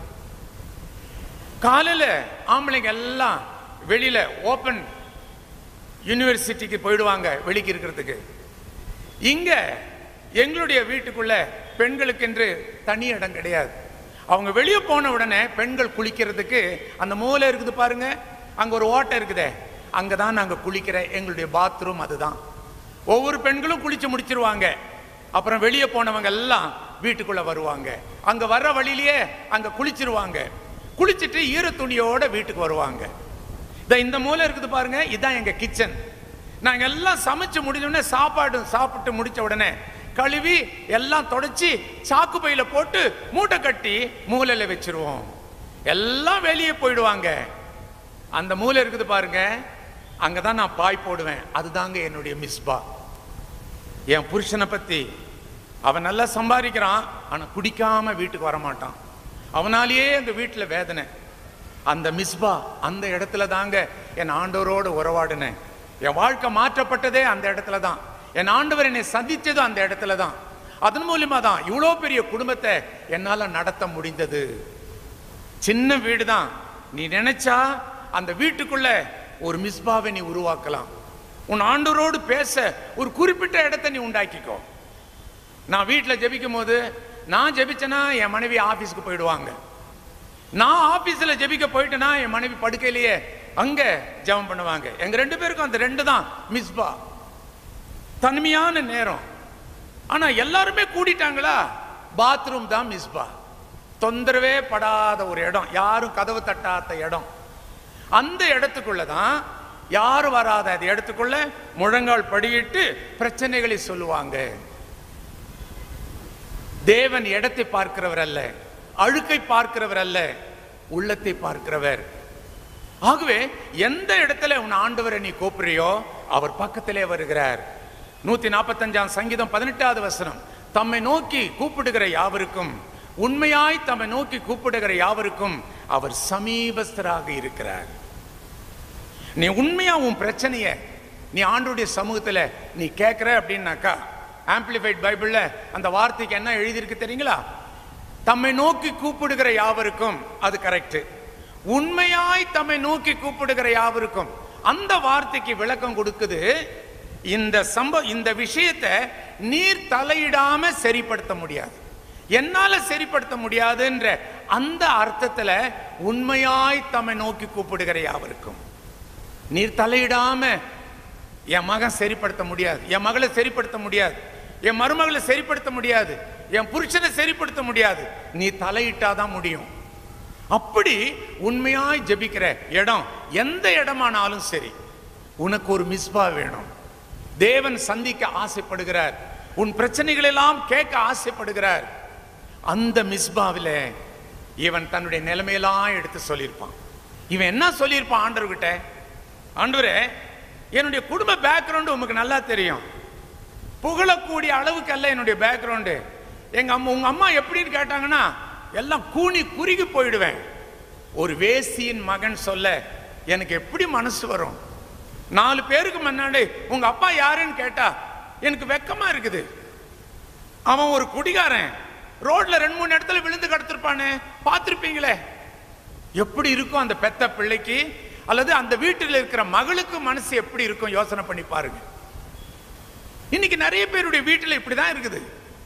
[SPEAKER 2] காலையில ஆம்பளைங்க எல்லாம் வெளியில ஓப்பன் யூனிவர்சிட்டிக்கு போயிடுவாங்க வெளிக்கு இருக்கிறதுக்கு இங்க எங்களுடைய வீட்டுக்குள்ள பெண்களுக்கென்று தனி இடம் கிடையாது அவங்க வெளியே போன உடனே பெண்கள் குளிக்கிறதுக்கு அந்த மூலை இருக்குது பாருங்க அங்க ஒரு ஓட்டை இருக்குதே அங்கதான் நாங்க குளிக்கிற எங்களுடைய பாத்ரூம் அதுதான் ஒவ்வொரு பெண்களும் குளிச்சு முடிச்சிருவாங்க அப்புறம் வெளியே போனவங்க எல்லாம் வீட்டுக்குள்ள வருவாங்க அங்க வர்ற வழியிலேயே அங்க குளிச்சிருவாங்க குளிச்சிட்டு ஈர துணியோட வீட்டுக்கு வருவாங்க இதோ இந்த மூலை இருக்குது பாருங்க இதுதான் எங்க கிச்சன் நாங்க எல்லாம் சமைச்சு முடிஞ்ச உடனே சாப்பாடு சாப்பிட்டு முடிச்ச உடனே கழுவி எல்லாம் தொடச்சி சாக்கு பையில போட்டு மூட்டை கட்டி மூலையில வச்சிருவோம் எல்லாம் வெளியே போயிடுவாங்க அந்த மூலை இருக்குது பாருங்க அங்கதான் நான் பாய் போடுவேன் அதுதாங்க என்னுடைய மிஸ்பா என் புருஷனை பத்தி அவன் நல்லா சம்பாதிக்கிறான் ஆனா குடிக்காம வீட்டுக்கு வரமாட்டான் அவனாலேயே எங்க வீட்டுல வேதனை அந்த மிஸ்பா அந்த இடத்துல தாங்க என் ஆண்டவரோட உறவாடினேன் என் வாழ்க்கை மாற்றப்பட்டதே அந்த இடத்துல தான் என் ஆண்டவர் என்னை சந்திச்சதும் அந்த இடத்துல தான் அதன் மூலியமா தான் இவ்வளோ பெரிய குடும்பத்தை என்னால நடத்த முடிந்தது சின்ன வீடு தான் நீ நினைச்சா அந்த வீட்டுக்குள்ள ஒரு மிஸ்பாவை நீ உருவாக்கலாம் உன் ஆண்டவரோடு பேச ஒரு குறிப்பிட்ட இடத்தை நீ உண்டாக்கிக்கோ நான் வீட்டில் ஜெபிக்கும் போது நான் ஜெபிச்சேன்னா என் மனைவி ஆபீஸ்க்கு போயிடுவாங்க நான் ஆபீஸ்ல ஜெபிக்க போயிட்டேன்னா என் மனைவி படுக்கையிலேயே அங்க ஜெபம் பண்ணுவாங்க எங்க ரெண்டு பேருக்கும் அந்த ரெண்டு தான் மிஸ்பா தனிமையான நேரம் ஆனா எல்லாருமே கூடிட்டாங்களா பாத்ரூம் தான் மிஸ்பா தொந்தரவே படாத ஒரு இடம் யாரும் கதவு தட்டாத இடம் அந்த இடத்துக்குள்ள தான் யாரும் வராத அந்த இடத்துக்குள்ள முழங்கால் படியிட்டு பிரச்சனைகளை சொல்லுவாங்க தேவன் இடத்தை பார்க்கிறவர் அல்ல அழுக்கை பார்க்கிறவர் அல்ல உள்ளத்தை பார்க்கிறவர் ஆகவே எந்த இடத்துல உன் ஆண்டவரை நீ கூப்பிடுறியோ அவர் பக்கத்திலே வருகிறார் நூத்தி நாற்பத்தஞ்சாம் சங்கீதம் பதினெட்டாவது வசனம் தம்மை நோக்கி கூப்பிடுகிற யாவருக்கும் உண்மையாய் தம்மை நோக்கி கூப்பிடுகிற யாவருக்கும் அவர் சமீபஸ்தராக இருக்கிறார் நீ உண்மையா உன் பிரச்சனைய நீ ஆண்டுடைய சமூகத்துல நீ கேட்கிற அப்படின்னாக்கா ஆம்பிளிஃபைட் பைபிள்ல அந்த வார்த்தைக்கு என்ன எழுதியிருக்கு தெரியுங்களா தம்மை நோக்கி கூப்பிடுகிற யாவருக்கும் அது கரெக்ட் உண்மையாய் தம்மை நோக்கி கூப்பிடுகிற யாவருக்கும் அந்த வார்த்தைக்கு விளக்கம் கொடுக்குது இந்த சம்ப இந்த விஷயத்தை நீர் தலையிடாம சரிப்படுத்த முடியாது என்னால சரிப்படுத்த முடியாதுன்ற அந்த அர்த்தத்துல உண்மையாய் தம்மை நோக்கி கூப்பிடுகிற யாவருக்கும் நீர் தலையிடாம என் மகன் சரிப்படுத்த முடியாது என் மகளை சரிப்படுத்த முடியாது என் மருமகளை சரிப்படுத்த முடியாது என் புருஷனை சரிப்படுத்த முடியாது நீ தலையிட்டாதான் முடியும் அப்படி உண்மையாய் ஜெபிக்கிற இடம் எந்த இடமானாலும் சரி உனக்கு ஒரு மிஸ்பா வேணும் தேவன் சந்திக்க ஆசைப்படுகிறார் உன் பிரச்சனைகள் எல்லாம் கேட்க ஆசைப்படுகிறார் அந்த மிஸ்பாவில இவன் தன்னுடைய நிலைமையெல்லாம் எடுத்து சொல்லியிருப்பான் இவன் என்ன சொல்லியிருப்பான் ஆண்டவர்கிட்ட ஆண்டவரே என்னுடைய குடும்ப பேக்ரவுண்டு உங்களுக்கு நல்லா தெரியும் புகழக்கூடிய அளவுக்கு அல்ல என்னுடைய பேக்ரவுண்டு எங்க அம்மா உங்க அம்மா எப்படின்னு கேட்டாங்கன்னா எல்லாம் கூனி குறுகி போயிடுவேன் ஒரு வேசியின் மகன் சொல்ல எனக்கு எப்படி மனசு வரும் நாலு பேருக்கு முன்னாடி உங்க அப்பா யாருன்னு கேட்டா எனக்கு வெக்கமா இருக்குது அவன் ஒரு குடிகாரன் ரோட்ல ரெண்டு மூணு இடத்துல விழுந்து கிடத்திருப்பானே பார்த்திருப்பீங்களே எப்படி இருக்கும் அந்த பெத்த பிள்ளைக்கு அல்லது அந்த வீட்டில் இருக்கிற மகளுக்கு மனசு எப்படி இருக்கும் யோசனை பண்ணி பாருங்க இன்னைக்கு நிறைய பேருடைய வீட்டில் இப்படிதான் இருக்குது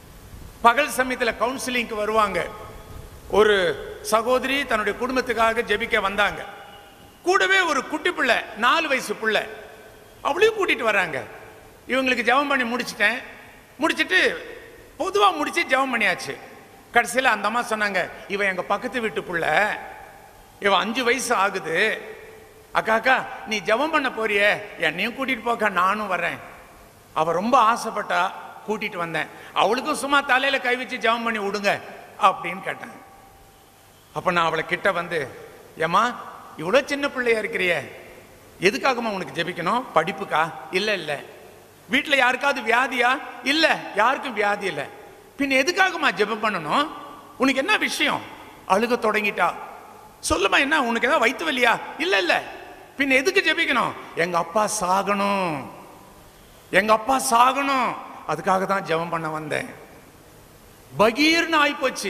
[SPEAKER 2] பகல் சமயத்தில் கவுன்சிலிங்க்கு வருவாங்க ஒரு சகோதரி தன்னுடைய குடும்பத்துக்காக ஜெபிக்க வந்தாங்க கூடவே ஒரு குட்டி பிள்ளை நாலு வயசு பிள்ளை அவளையும் கூட்டிட்டு வராங்க இவங்களுக்கு ஜெபம் பண்ணி முடிச்சிட்டேன் முடிச்சிட்டு பொதுவா முடிச்சு ஜெபம் பண்ணியாச்சு கடைசியில் அந்த அம்மா சொன்னாங்க இவன் எங்க பக்கத்து வீட்டு புள்ள இவன் அஞ்சு வயசு ஆகுது அக்கா அக்கா நீ ஜெபம் பண்ண போறியே என்னையும் கூட்டிட்டு போக்கா நானும் வரேன் அவ ரொம்ப ஆசைப்பட்டா கூட்டிட்டு வந்தேன் அவளுக்கும் சும்மா தலையில கை வச்சு ஜெபம் பண்ணி விடுங்க அப்படின்னு கேட்டாங்க அப்ப நான் அவளை கிட்ட வந்து ஏமா இவ்வளோ சின்ன பிள்ளையா இருக்கிறியே எதுக்காகமா உனக்கு ஜெபிக்கணும் படிப்புக்கா இல்ல இல்ல வீட்டில் யாருக்காவது வியாதியா இல்ல யாருக்கும் வியாதி இல்ல பின் எதுக்காகமா ஜெபம் பண்ணணும் உனக்கு என்ன விஷயம் அழுக தொடங்கிட்டா சொல்லுமா என்ன உனக்கு ஏதாவது வயிற்று வலியா இல்ல இல்ல பின் எதுக்கு ஜெபிக்கணும் எங்க அப்பா சாகணும் எங்க அப்பா சாகணும் அதுக்காக தான் ஜெபம் பண்ண வந்தேன் பகீர்னு ஆயிப்போச்சு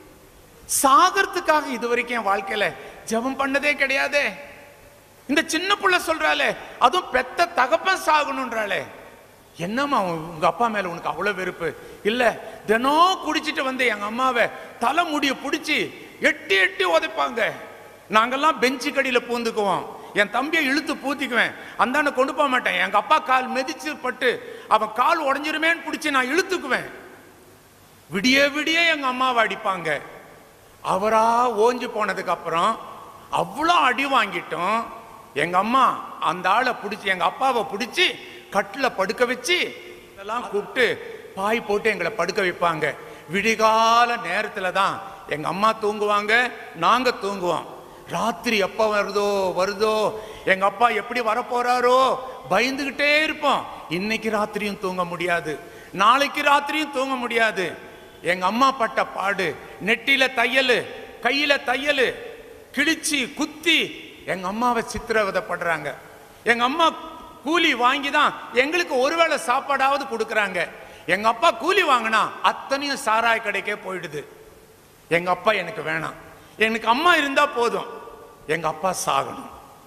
[SPEAKER 2] சாகறதுக்காக இது வரைக்கும் என் வாழ்க்கையில ஜெபம் பண்ணதே கிடையாதே இந்த சின்ன புள்ள சொல்றாளே அதுவும் பெத்த தகப்பன் சாகணும்ன்றாளே என்னம்மா உன்- உங்க அப்பா மேல உனக்கு அவ்வளவு வெறுப்பு இல்ல தினம் குடிச்சிட்டு வந்து எங்க அம்மாவை தலைமுடிய பிடிச்சி எட்டி எட்டி உதைப்பாங்க நாங்கெல்லாம் பெஞ்சு கடியில பூந்துக்குவோம் என் தம்பியை இழுத்து பூத்திக்குவேன் அந்தாண்ட கொண்டு போக மாட்டேன் எங்க அப்பா கால் மிதிச்சு பட்டு அவன் கால் உடஞ்சிருமேன்னு பிடிச்சி நான் இழுத்துக்குவேன் விடிய விடிய எங்க அம்மாவை அடிப்பாங்க அவரா ஓஞ்சு போனதுக்கு அப்புறம் அவ்வளோ அடி வாங்கிட்டோம் எங்க அம்மா அந்த ஆளை பிடிச்சி எங்க அப்பாவை பிடிச்சி கட்டில் படுக்க வச்சு இதெல்லாம் கூப்பிட்டு பாய் போட்டு எங்களை படுக்க வைப்பாங்க விடிகால நேரத்துல தான் எங்க அம்மா தூங்குவாங்க நாங்க தூங்குவோம் ராத்திரி எப்ப வருதோ வருதோ எங்க அப்பா எப்படி வரப்போறாரோ பயந்துகிட்டே இருப்போம் இன்னைக்கு ராத்திரியும் தூங்க முடியாது நாளைக்கு ராத்திரியும் தூங்க முடியாது எங்க அம்மா பட்ட பாடு நெட்டில தையலு கையில தையலு கிழிச்சு குத்தி எங்க அம்மாவை சித்திரவதைப்படுறாங்க எங்க அம்மா கூலி வாங்கி தான் எங்களுக்கு ஒருவேளை சாப்பாடாவது கொடுக்கறாங்க எங்க அப்பா கூலி வாங்கினா அத்தனையும் சாராய கடைக்கே போயிடுது எங்க அப்பா எனக்கு வேணாம் எனக்கு அம்மா இருந்தா போதும் எங்க அப்பா சாகணும்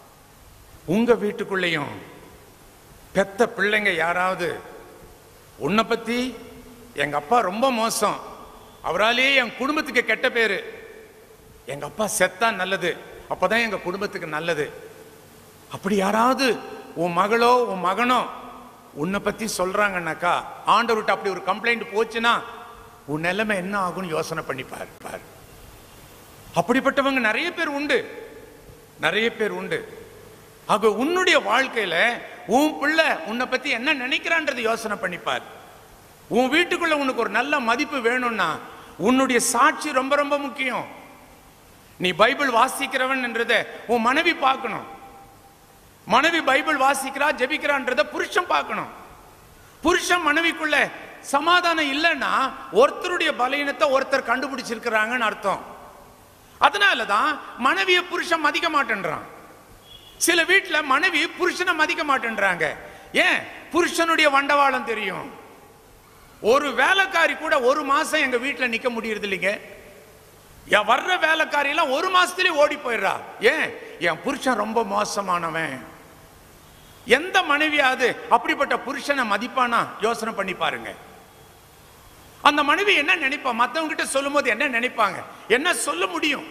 [SPEAKER 2] உங்க வீட்டுக்குள்ளேயும் பெத்த பிள்ளைங்க யாராவது உன்னை பத்தி எங்க அப்பா ரொம்ப மோசம் அவராலேயே என் குடும்பத்துக்கு கெட்ட பேரு எங்க அப்பா செத்தா நல்லது அப்பதான் எங்க குடும்பத்துக்கு நல்லது அப்படி யாராவது உன் மகளோ உன் மகனோ உன்னை பத்தி சொல்றாங்கன்னாக்கா ஆண்டவர்கிட்ட அப்படி ஒரு கம்ப்ளைண்ட் போச்சுன்னா உன் நிலைமை என்ன ஆகும்னு யோசனை பண்ணி பாரு பாரு அப்படிப்பட்டவங்க நிறைய பேர் உண்டு நிறைய பேர் உண்டு ஆக உன்னுடைய வாழ்க்கையில உன் பிள்ளை உன்னை பத்தி என்ன நினைக்கிறான்றது யோசனை பண்ணிப்பார் உன் வீட்டுக்குள்ள உனக்கு ஒரு நல்ல மதிப்பு வேணும்னா உன்னுடைய சாட்சி ரொம்ப ரொம்ப முக்கியம் நீ பைபிள் வாசிக்கிறவன் என்றதை உன் மனைவி பார்க்கணும் மனைவி பைபிள் வாசிக்கிறா ஜெபிக்கிறான்றத புருஷன் பார்க்கணும் புருஷன் மனைவிக்குள்ள சமாதானம் இல்லைன்னா ஒருத்தருடைய பலவீனத்தை ஒருத்தர் கண்டுபிடிச்சிருக்கிறாங்கன்னு அர்த்தம் அதனாலதான் மனைவியை புருஷன் மதிக்க மாட்டேன்றான் சில வீட்டுல மனைவி புருஷனை மதிக்க மாட்டேன்றாங்க ஏன் புருஷனுடைய வண்டவாளம் தெரியும் ஒரு வேலைக்காரி கூட ஒரு மாசம் எங்க வீட்டுல நிக்க முடியறது இல்லைங்க என் வர்ற வேலைக்காரி எல்லாம் ஒரு மாசத்துலயே ஓடி போயிடுறா ஏன் என் புருஷன் ரொம்ப மோசமானவன் எந்த மனைவியாவது அப்படிப்பட்ட புருஷனை மதிப்பானா யோசனை பண்ணி பாருங்க அந்த மனைவி என்ன நினைப்பா மத்தவங்க கிட்ட சொல்லும் போது என்ன நினைப்பாங்க என்ன சொல்ல முடியும்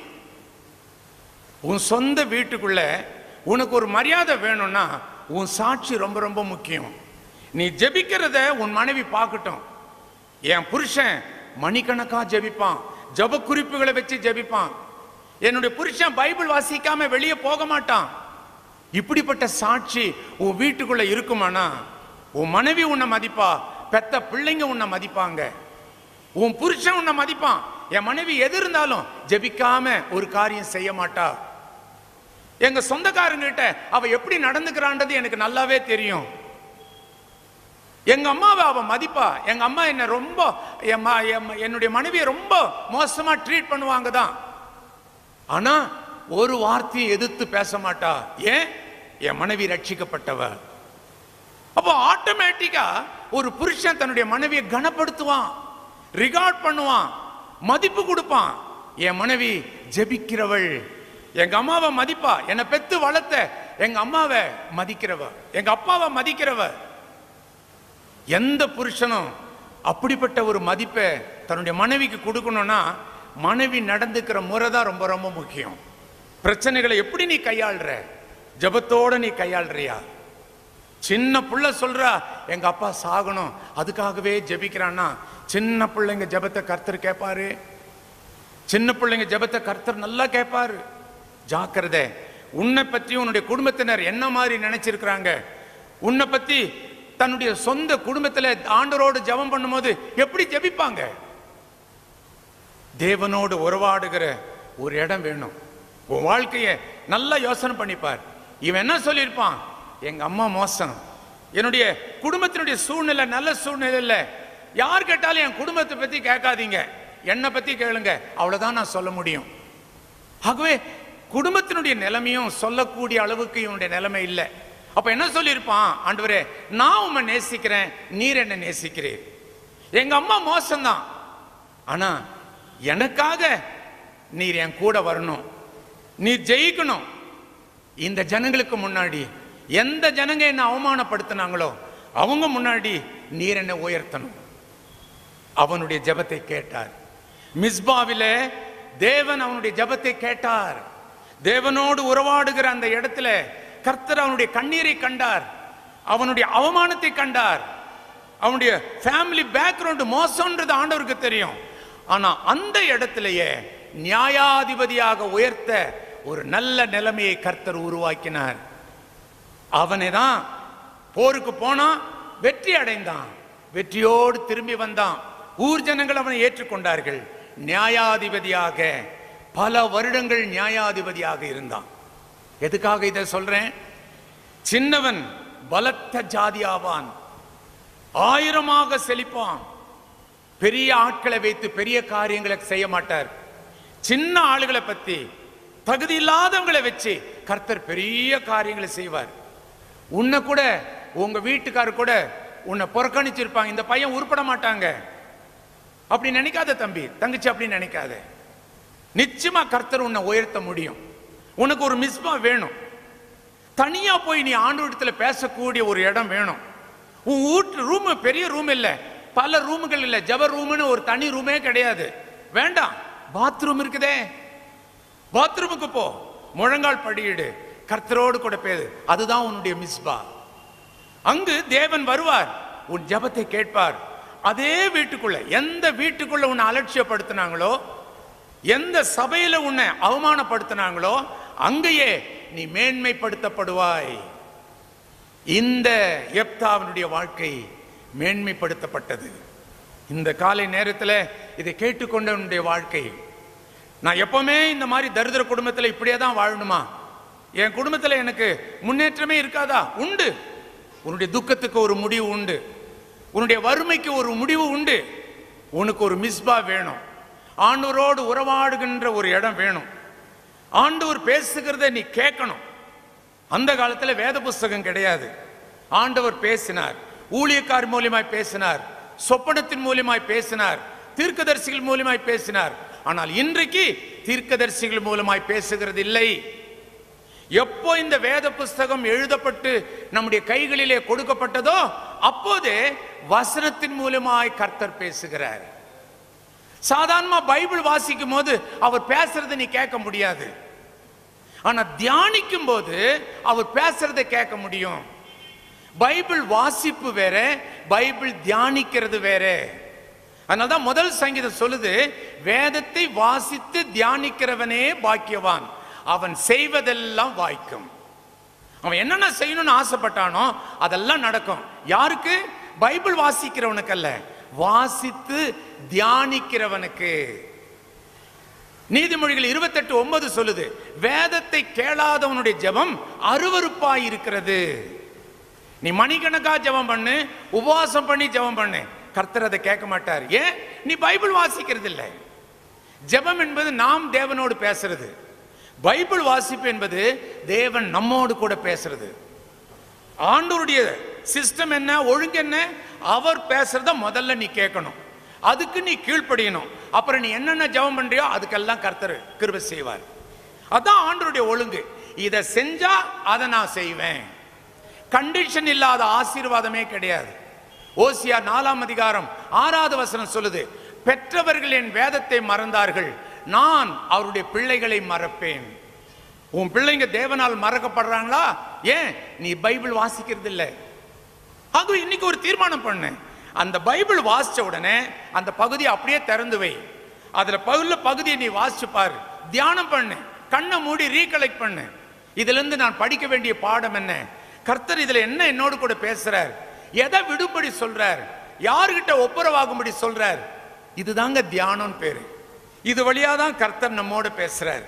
[SPEAKER 2] உன் சொந்த வீட்டுக்குள்ள உனக்கு ஒரு மரியாதை வேணும்னா உன் சாட்சி ரொம்ப ரொம்ப முக்கியம் நீ ஜெபிக்கிறத உன் மனைவி பார்க்கட்டும் என் புருஷன் மணிக்கணக்கா ஜெபிப்பான் ஜெப குறிப்புகளை வச்சு ஜெபிப்பான் என்னுடைய புருஷன் பைபிள் வாசிக்காம வெளியே போக மாட்டான் இப்படிப்பட்ட சாட்சி உன் வீட்டுக்குள்ள இருக்குமானா உன் மனைவி உன்னை மதிப்பா பெத்த பிள்ளைங்க உன்னை மதிப்பாங்க உன் புருஷன் உன்னை மதிப்பான் என் மனைவி எது இருந்தாலும் ஜெபிக்காம ஒரு காரியம் செய்ய மாட்டா எங்க சொந்தக்காரங்கிட்ட அவ எப்படி நடந்துக்கிறான்றது எனக்கு நல்லாவே தெரியும் எங்க அம்மாவை அவ மதிப்பா எங்க அம்மா என்ன ரொம்ப என் ம- என் ம- என்னுடைய மனைவியை ரொம்ப மோசமா ட்ரீட் பண்ணுவாங்க தான் ஆனா ஒரு வார்த்தையை எதிர்த்து பேச மாட்டா ஏன் என் மனைவி ரட்சிக்கப்பட்டவ அப்போ ஆட்டோமேட்டிக்கா ஒரு புருஷன் தன்னுடைய மனைவியை கனப்படுத்துவான் ரிகார்ட் பண்ணுவான் மதிப்பு கொடுப்பான் என் மனைவி ஜெபிக்கிறவள் எங்க அம்மாவை மதிப்பா என்னை பெத்து வளர்த்த எங்க அம்மாவை மதிக்கிறவ எங்க அப்பாவை மதிக்கிறவ எந்த புருஷனும் அப்படிப்பட்ட ஒரு மதிப்பை தன்னுடைய மனைவிக்கு கொடுக்கணும்னா மனைவி நடந்துக்கிற முறை தான் ரொம்ப ரொம்ப முக்கியம் பிரச்சனைகளை எப்படி நீ கையாளுற ஜெபத்தோட நீ கையாளுறியா சின்ன புள்ள சொல்றா எங்க அப்பா சாகணும் அதுக்காகவே ஜெபிக்கிறான்னா சின்ன பிள்ளைங்க ஜெபத்தை கர்த்தர் கேட்பாரு சின்ன பிள்ளைங்க ஜெபத்தை கர்த்தர் நல்லா கேட்பாரு ஜாக்கிரதை உன்னை பத்தி உன்னுடைய குடும்பத்தினர் என்ன மாதிரி நினைச்சிருக்கிறாங்க உன்னை பத்தி தன்னுடைய சொந்த குடும்பத்துல ஆண்டரோடு ஜெபம் பண்ணும்போது எப்படி ஜெபிப்பாங்க தேவனோடு உறவாடுகிற ஒரு இடம் வேணும் உன் வாழ்க்கையை நல்லா யோசனை பண்ணிப்பார் இவன் என்ன சொல்லியிருப்பான் எங்க அம்மா மோசம் என்னுடைய குடும்பத்தினுடைய சூழ்நிலை நல்ல சூழ்நிலை இல்லை யார் கேட்டாலும் என் குடும்பத்தை பத்தி கேட்காதீங்க என்னை பத்தி கேளுங்க அவ்வளவுதான் நான் சொல்ல முடியும் ஆகவே குடும்பத்தினுடைய நிலைமையும் சொல்லக்கூடிய அளவுக்கு இவனுடைய நிலைமை இல்லை அப்ப என்ன சொல்லியிருப்பான் ஆண்டவரே நான் உம்மை நேசிக்கிறேன் நீர் என்ன நேசிக்கிறீர் எங்க அம்மா மோசம்தான் ஆனா எனக்காக நீர் என் கூட வரணும் நீர் ஜெயிக்கணும் இந்த ஜனங்களுக்கு முன்னாடி எந்த ஜனங்க என்ன அவமானப்படுத்தினாங்களோ அவங்க முன்னாடி நீர் என்ன உயர்த்தணும் அவனுடைய ஜெபத்தை கேட்டார் மிஸ்பாவிலே தேவன் அவனுடைய ஜெபத்தை கேட்டார் தேவனோடு உறவாடுகிற அந்த இடத்துல கர்த்தர் அவனுடைய கண்ணீரை கண்டார் அவனுடைய அவமானத்தை கண்டார் அவனுடைய ஃபேமிலி பேக்ரவுண்ட் மோசம்ன்றது ஆண்டவருக்கு தெரியும் ஆனா அந்த இடத்திலேயே நியாயாதிபதியாக உயர்த்த ஒரு நல்ல நிலைமையை கர்த்தர் உருவாக்கினார் அவனை தான் போருக்கு போனான் வெற்றி அடைந்தான் வெற்றியோடு திரும்பி வந்தான் ஊர் ஜனங்கள் அவனை ஏற்றுக்கொண்டார்கள் நியாயாதிபதியாக பல வருடங்கள் நியாயாதிபதியாக இருந்தான் எதுக்காக இதை சொல்றேன் சின்னவன் பலத்த ஜாதியாவான் ஆயிரமாக செழிப்பான் பெரிய ஆட்களை வைத்து பெரிய காரியங்களை செய்ய மாட்டார் சின்ன ஆளுகளை பத்தி தகுதி இல்லாதவங்களை வச்சு கர்த்தர் பெரிய காரியங்களை செய்வார் உன்னை கூட உங்க வீட்டுக்காரர் கூட உன்னை புறக்கணிச்சிருப்பாங்க இந்த பையன் உருப்பட மாட்டாங்க அப்படி நினைக்காத தம்பி தங்கச்சி அப்படி நினைக்காத நிச்சயமா கர்த்தர் உன்னை உயர்த்த முடியும் உனக்கு ஒரு மிஸ்பா வேணும் தனியா போய் நீ ஆண்டவரிடத்துல பேசக்கூடிய ஒரு இடம் வேணும் உன் வீட்டு ரூம் பெரிய ரூம் இல்ல பல ரூமுகள் இல்ல ஜப ரூம்னு ஒரு தனி ரூமே கிடையாது வேண்டாம் பாத்ரூம் இருக்குதே பாத்ரூமுக்கு போ முழங்கால் படியிடு கர்த்தரோடு கூட பேது அதுதான் உன்னுடைய மிஸ்பா அங்கு தேவன் வருவார் உன் ஜெபத்தை கேட்பார் அதே வீட்டுக்குள்ள எந்த வீட்டுக்குள்ள உன்னை அலட்சியப்படுத்தினாங்களோ எந்த சபையில உன்னை அவமானப்படுத்தினாங்களோ அங்கேயே நீ மேன்மைப்படுத்தப்படுவாய் இந்த எப்தாவினுடைய வாழ்க்கை மேன்மைப்படுத்தப்பட்டது இந்த காலை நேரத்தில் இதை கேட்டுக்கொண்டவனுடைய வாழ்க்கை நான் எப்பவுமே இந்த மாதிரி தரித்திர குடும்பத்தில் இப்படியே தான் வாழணுமா என் குடும்பத்தில் எனக்கு முன்னேற்றமே இருக்காதா உண்டு உன்னுடைய துக்கத்துக்கு ஒரு முடிவு உண்டு உன்னுடைய வறுமைக்கு ஒரு முடிவு உண்டு உனக்கு ஒரு மிஸ்பா வேணும் ஆண்டவரோடு உறவாடுகின்ற ஒரு இடம் வேணும் ஆண்டவர் பேசுகிறத நீ கேட்கணும் அந்த காலத்துல வேத புஸ்தகம் கிடையாது ஆண்டவர் பேசினார் ஊழியக்கார் மூலியமாய் பேசினார் சொப்பனத்தின் மூலியமாய் பேசினார் தீர்க்கதரிசிகள் மூலியமாய் பேசினார் ஆனால் இன்றைக்கு தீர்க்கதரிசிகள் மூலமாய் பேசுகிறது இல்லை எப்போ இந்த வேத புஸ்தகம் எழுதப்பட்டு நம்முடைய கைகளிலே கொடுக்கப்பட்டதோ அப்போதே வசனத்தின் மூலமாய் கர்த்தர் பேசுகிறார் சாதாரணமா பைபிள் வாசிக்கும் போது அவர் பேசுறதை நீ கேட்க முடியாது ஆனா தியானிக்கும் போது அவர் பேசுறதை கேட்க முடியும் பைபிள் வாசிப்பு வேற பைபிள் தியானிக்கிறது வேற அதனால்தான் முதல் சங்கீதம் சொல்லுது வேதத்தை வாசித்து தியானிக்கிறவனே பாக்கியவான் அவன் செய்வதெல்லாம் வாய்க்கும் அவன் என்னென்ன செய்யணும்னு ஆசைப்பட்டானோ அதெல்லாம் நடக்கும் யாருக்கு பைபிள் வாசிக்கிறவனுக்கு அல்ல வாசித்து தியானிக்கிறவனுக்கு நீதிமொழிகள் இருபத்தெட்டு ஒன்பது சொல்லுது வேதத்தை கேளாதவனுடைய ஜெபம் அருவருப்பாய் இருக்கிறது நீ மணிக்கணக்கா ஜெபம் பண்ணு உபவாசம் பண்ணி ஜெபம் பண்ணு கர்த்தர் அதை கேட்க மாட்டார் ஏன் நீ பைபிள் வாசிக்கிறது இல்லை ஜெபம் என்பது நாம் தேவனோடு பேசுறது பைபிள் வாசிப்பு என்பது தேவன் நம்மோடு கூட பேசுறது ஆண்டவருடைய சிஸ்டம் என்ன ஒழுங்கு என்ன அவர் பேசுறத முதல்ல நீ கேட்கணும் அதுக்கு நீ கீழ்ப்படியணும் அப்புறம் நீ என்னென்ன ஜெபம் பண்றியோ அதுக்கெல்லாம் கர்த்தர் கிருபை செய்வார் அதான் ஆண்டவருடைய ஒழுங்கு இதை செஞ்சா அதை நான் செய்வேன் கண்டிஷன் இல்லாத ஆசீர்வாதமே கிடையாது ஓசியா நாலாம் அதிகாரம் ஆறாவது வசனம் சொல்லுது பெற்றவர்கள் என் வேதத்தை மறந்தார்கள் நான் அவருடைய பிள்ளைகளை மறப்பேன் உன் பிள்ளைங்க தேவனால் மறக்கப்படுறாங்களா ஏன் நீ பைபிள் வாசிக்கிறது இல்லை ஆகவே இன்னைக்கு ஒரு தீர்மானம் பண்ணு அந்த பைபிள் வாசிச்ச உடனே அந்த பகுதியை அப்படியே திறந்து வை அதுல பகுல பகுதியை நீ வாசிச்சு பாரு தியானம் பண்ணு கண்ணை மூடி ரீகலெக்ட் பண்ணு இதுல இருந்து நான் படிக்க வேண்டிய பாடம் என்ன கர்த்தர் இதுல என்ன என்னோடு கூட பேசுறார் எதை விடுபடி சொல்றார் யாருகிட்ட ஒப்புரவாகும்படி சொல்றார் இதுதாங்க தியானம் பேரு இது வழியா தான் கர்த்தர் நம்மோடு பேசுறார்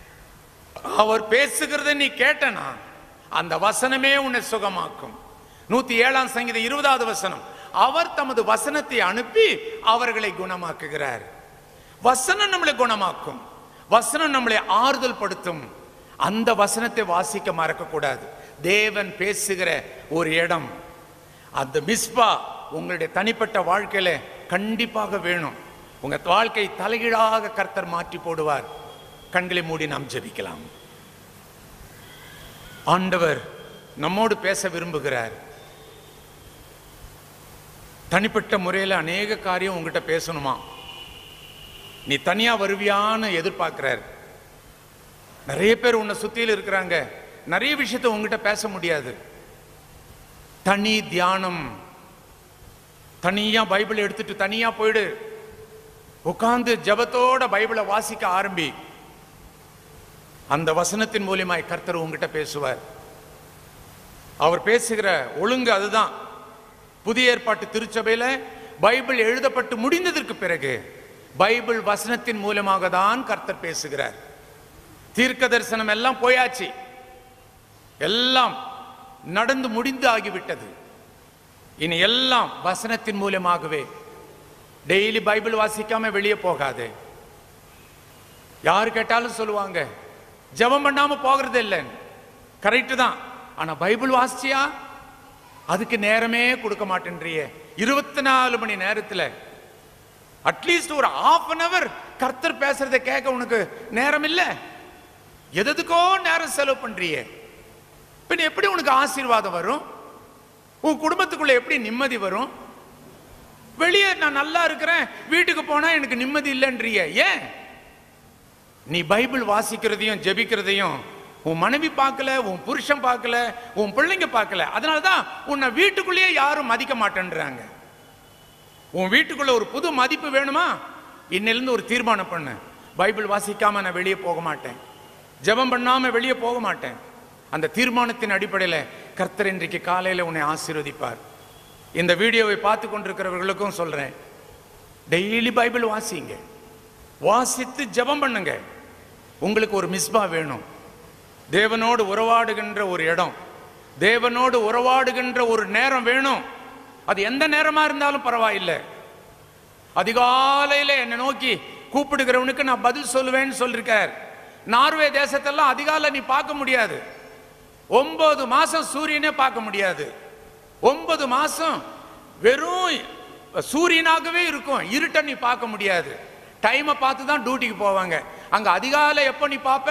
[SPEAKER 2] அவர் பேசுகிறத நீ கேட்டனா அந்த வசனமே உன்னை சுகமாக்கும் நூத்தி ஏழாம் சங்கீதம் இருபதாவது வசனம் அவர் தமது வசனத்தை அனுப்பி அவர்களை குணமாக்குகிறார் வசனம் நம்மளை குணமாக்கும் வசனம் நம்மளை ஆறுதல் படுத்தும் அந்த வசனத்தை வாசிக்க மறக்க கூடாது தேவன் பேசுகிற ஒரு இடம் அந்த மிஸ்பா உங்களுடைய தனிப்பட்ட வாழ்க்கையில கண்டிப்பாக வேணும் உங்க வாழ்க்கை தலைகீழாக கர்த்தர் மாற்றி போடுவார் கண்களை மூடி நாம் ஜெபிக்கலாம் ஆண்டவர் நம்மோடு பேச விரும்புகிறார் தனிப்பட்ட முறையில் அநேக காரியம் உங்ககிட்ட பேசணுமா நீ தனியா வருவியான்னு எதிர்பார்க்கிறார் நிறைய பேர் உன்னை சுத்தியில் இருக்கிறாங்க நிறைய விஷயத்த உங்ககிட்ட பேச முடியாது தனி தியானம் தனியா பைபிள் எடுத்துட்டு தனியா போயிடு உட்கார்ந்து ஜெபத்தோட பைபிளை வாசிக்க ஆரம்பி அந்த வசனத்தின் மூலியமாய் கர்த்தர் உங்ககிட்ட பேசுவார் அவர் பேசுகிற ஒழுங்கு அதுதான் புதிய ஏற்பாட்டு திருச்சபையில பைபிள் எழுதப்பட்டு முடிந்ததற்கு பிறகு பைபிள் வசனத்தின் மூலமாக தான் கர்த்தர் பேசுகிறார் தீர்க்க தரிசனம் எல்லாம் போயாச்சு எல்லாம் நடந்து முடிந்து ஆகிவிட்டது இனி எல்லாம் வசனத்தின் மூலமாகவே டெய்லி பைபிள் வாசிக்காம வெளியே போகாது யாரு கேட்டாலும் சொல்லுவாங்க ஜெபம் பண்ணாம போகிறது இல்லைன்னு கரெக்டு தான் ஆனா பைபிள் வாசிச்சியா அதுக்கு நேரமே கொடுக்க மாட்டேன்றியே இருபத்தி நாலு மணி நேரத்துல அட்லீஸ்ட் ஒரு half அன் அவர் கர்த்தர் பேசுறதை கேட்க உனக்கு நேரம் இல்ல எதுக்கோ நேரம் செலவு பண்றியே பின்ன எப்படி உனக்கு ஆசீர்வாதம் வரும் உன் குடும்பத்துக்குள்ள எப்படி நிம்மதி வரும் வெளியே நான் நல்லா இருக்கிறேன் வீட்டுக்கு போனா எனக்கு நிம்மதி இல்லைன்றிய ஏன் நீ பைபிள் வாசிக்கிறதையும் ஜெபிக்கிறதையும் உன் மனைவி பார்க்கல உன் புருஷன் பார்க்கல உன் பிள்ளைங்க பார்க்கல அதனால தான் உன்னை வீட்டுக்குள்ளேயே யாரும் மதிக்க மாட்டேன்றாங்க உன் வீட்டுக்குள்ள ஒரு புது மதிப்பு வேணுமா இன்னிலிருந்து ஒரு தீர்மானம் பண்ணு பைபிள் வாசிக்காம நான் வெளியே போக மாட்டேன் ஜெபம் பண்ணாம வெளியே போக மாட்டேன் அந்த தீர்மானத்தின் அடிப்படையில் கர்த்தர் இன்றைக்கு காலையில் உன்னை ஆசீர்வதிப்பார் இந்த வீடியோவை பார்த்து கொண்டிருக்கிறவர்களுக்கும் சொல்றேன் டெய்லி பைபிள் வாசிங்க வாசித்து ஜெபம் பண்ணுங்க உங்களுக்கு ஒரு மிஸ்பா வேணும் தேவனோடு உறவாடுகின்ற ஒரு இடம் தேவனோடு உறவாடுகின்ற ஒரு நேரம் வேணும் அது எந்த நேரமா இருந்தாலும் பரவாயில்லை அதிகாலையில என்னை நோக்கி கூப்பிடுகிறவனுக்கு நான் பதில் சொல்லுவேன்னு சொல்லிருக்கார் நார்வே தேசத்தெல்லாம் அதிகாலை நீ பார்க்க முடியாது ஒன்பது மாசம் சூரியனே பார்க்க முடியாது ஒன்பது மாசம் வெறும் சூரியனாகவே இருக்கும் இருட்ட நீ பார்க்க முடியாது டைமை பார்த்து தான் டியூட்டிக்கு போவாங்க அங்க அதிகாலை எப்போ நீ பார்ப்ப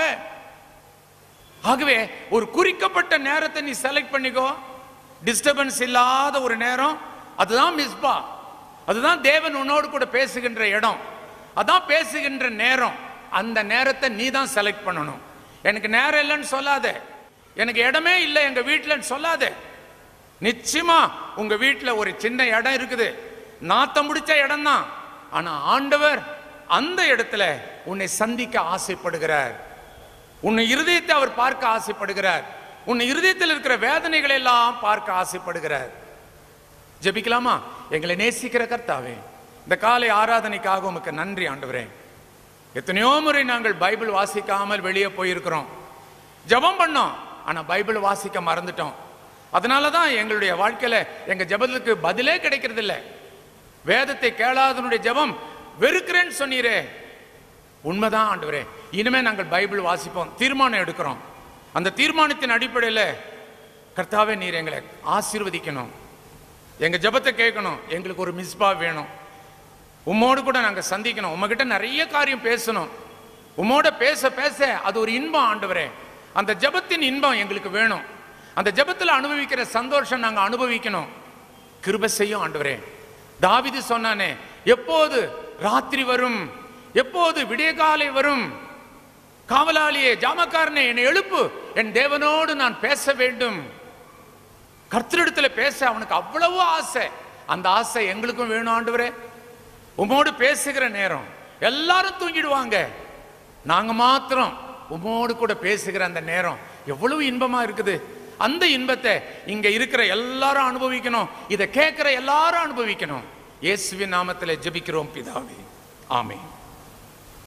[SPEAKER 2] ஆகவே ஒரு குறிக்கப்பட்ட நேரத்தை நீ செலக்ட் பண்ணிக்கோ டிஸ்டர்பன்ஸ் இல்லாத ஒரு நேரம் அதுதான் மிஸ்பா அதுதான் தேவன் உன்னோடு கூட பேசுகின்ற இடம் அதான் பேசுகின்ற நேரம் அந்த நேரத்தை நீ தான் செலக்ட் பண்ணணும் எனக்கு நேரம் இல்லைன்னு சொல்லாத எனக்கு இடமே இல்லை எங்க வீட்டிலன்னு சொல்லாத நிச்சயமா உங்க வீட்டுல ஒரு சின்ன இடம் இருக்குது நாத்தம் முடிச்ச இடம் தான் ஆனா ஆண்டவர் அந்த இடத்துல உன்னை சந்திக்க ஆசைப்படுகிறார் உன்னை இருதயத்தை அவர் பார்க்க ஆசைப்படுகிறார் உன் இருதயத்தில் இருக்கிற வேதனைகளை எல்லாம் பார்க்க ஆசைப்படுகிறார் ஜெபிக்கலாமா எங்களை நேசிக்கிற கர்த்தாவே இந்த காலை ஆராதனைக்காக உமக்கு நன்றி ஆண்டவரே எத்தனையோ முறை நாங்கள் பைபிள் வாசிக்காமல் வெளியே போயிருக்கிறோம் ஜெபம் பண்ணோம் ஆனா பைபிள் வாசிக்க மறந்துட்டோம் அதனால தான் எங்களுடைய வாழ்க்கையில எங்க ஜெபத்துக்கு பதிலே கிடைக்கிறது இல்ல வேதத்தை கேளாதனுடைய ஜெபம் வெறுக்கிறேன்னு சொன்னீரே உண்மைதான் ஆண்டவரே இனிமே நாங்கள் பைபிள் வாசிப்போம் தீர்மானம் எடுக்கிறோம் அந்த தீர்மானத்தின் அடிப்படையில் கர்த்தாவே நீர் எங்களை ஆசீர்வதிக்கணும் எங்க ஜெபத்தை கேட்கணும் எங்களுக்கு ஒரு மிஸ்பா வேணும் உம்மோடு கூட நாங்க சந்திக்கணும் உங்ககிட்ட நிறைய காரியம் பேசணும் உம்மோட பேச பேச அது ஒரு இன்பம் ஆண்டவரே அந்த ஜெபத்தின் இன்பம் எங்களுக்கு வேணும் அந்த ஜெபத்துல அனுபவிக்கிற சந்தோஷம் நாங்க அனுபவிக்கணும் கிருபை செய்யும் ஆண்டவரே தாவிது சொன்னானே எப்போது ராத்திரி வரும் எப்போது விடியகாலை வரும் காவலாளியே ஜாமக்காரனே என்னை எழுப்பு என் தேவனோடு நான் பேச வேண்டும் கர்த்தரிடத்துல பேச அவனுக்கு அவ்வளவு ஆசை அந்த ஆசை எங்களுக்கும் வேணும் ஆண்டவரே உமோடு பேசுகிற நேரம் எல்லாரும் தூங்கிடுவாங்க நாங்க மாத்திரம் உமோடு கூட பேசுகிற அந்த நேரம் எவ்வளவு இன்பமா இருக்குது அந்த இன்பத்தை இங்க இருக்கிற எல்லாரும் அனுபவிக்கணும் இதை கேட்கிற எல்லாரும் அனுபவிக்கணும் இயேசுவின் நாமத்தில் ஜெபிக்கிறோம் பிதாவே ஆமென்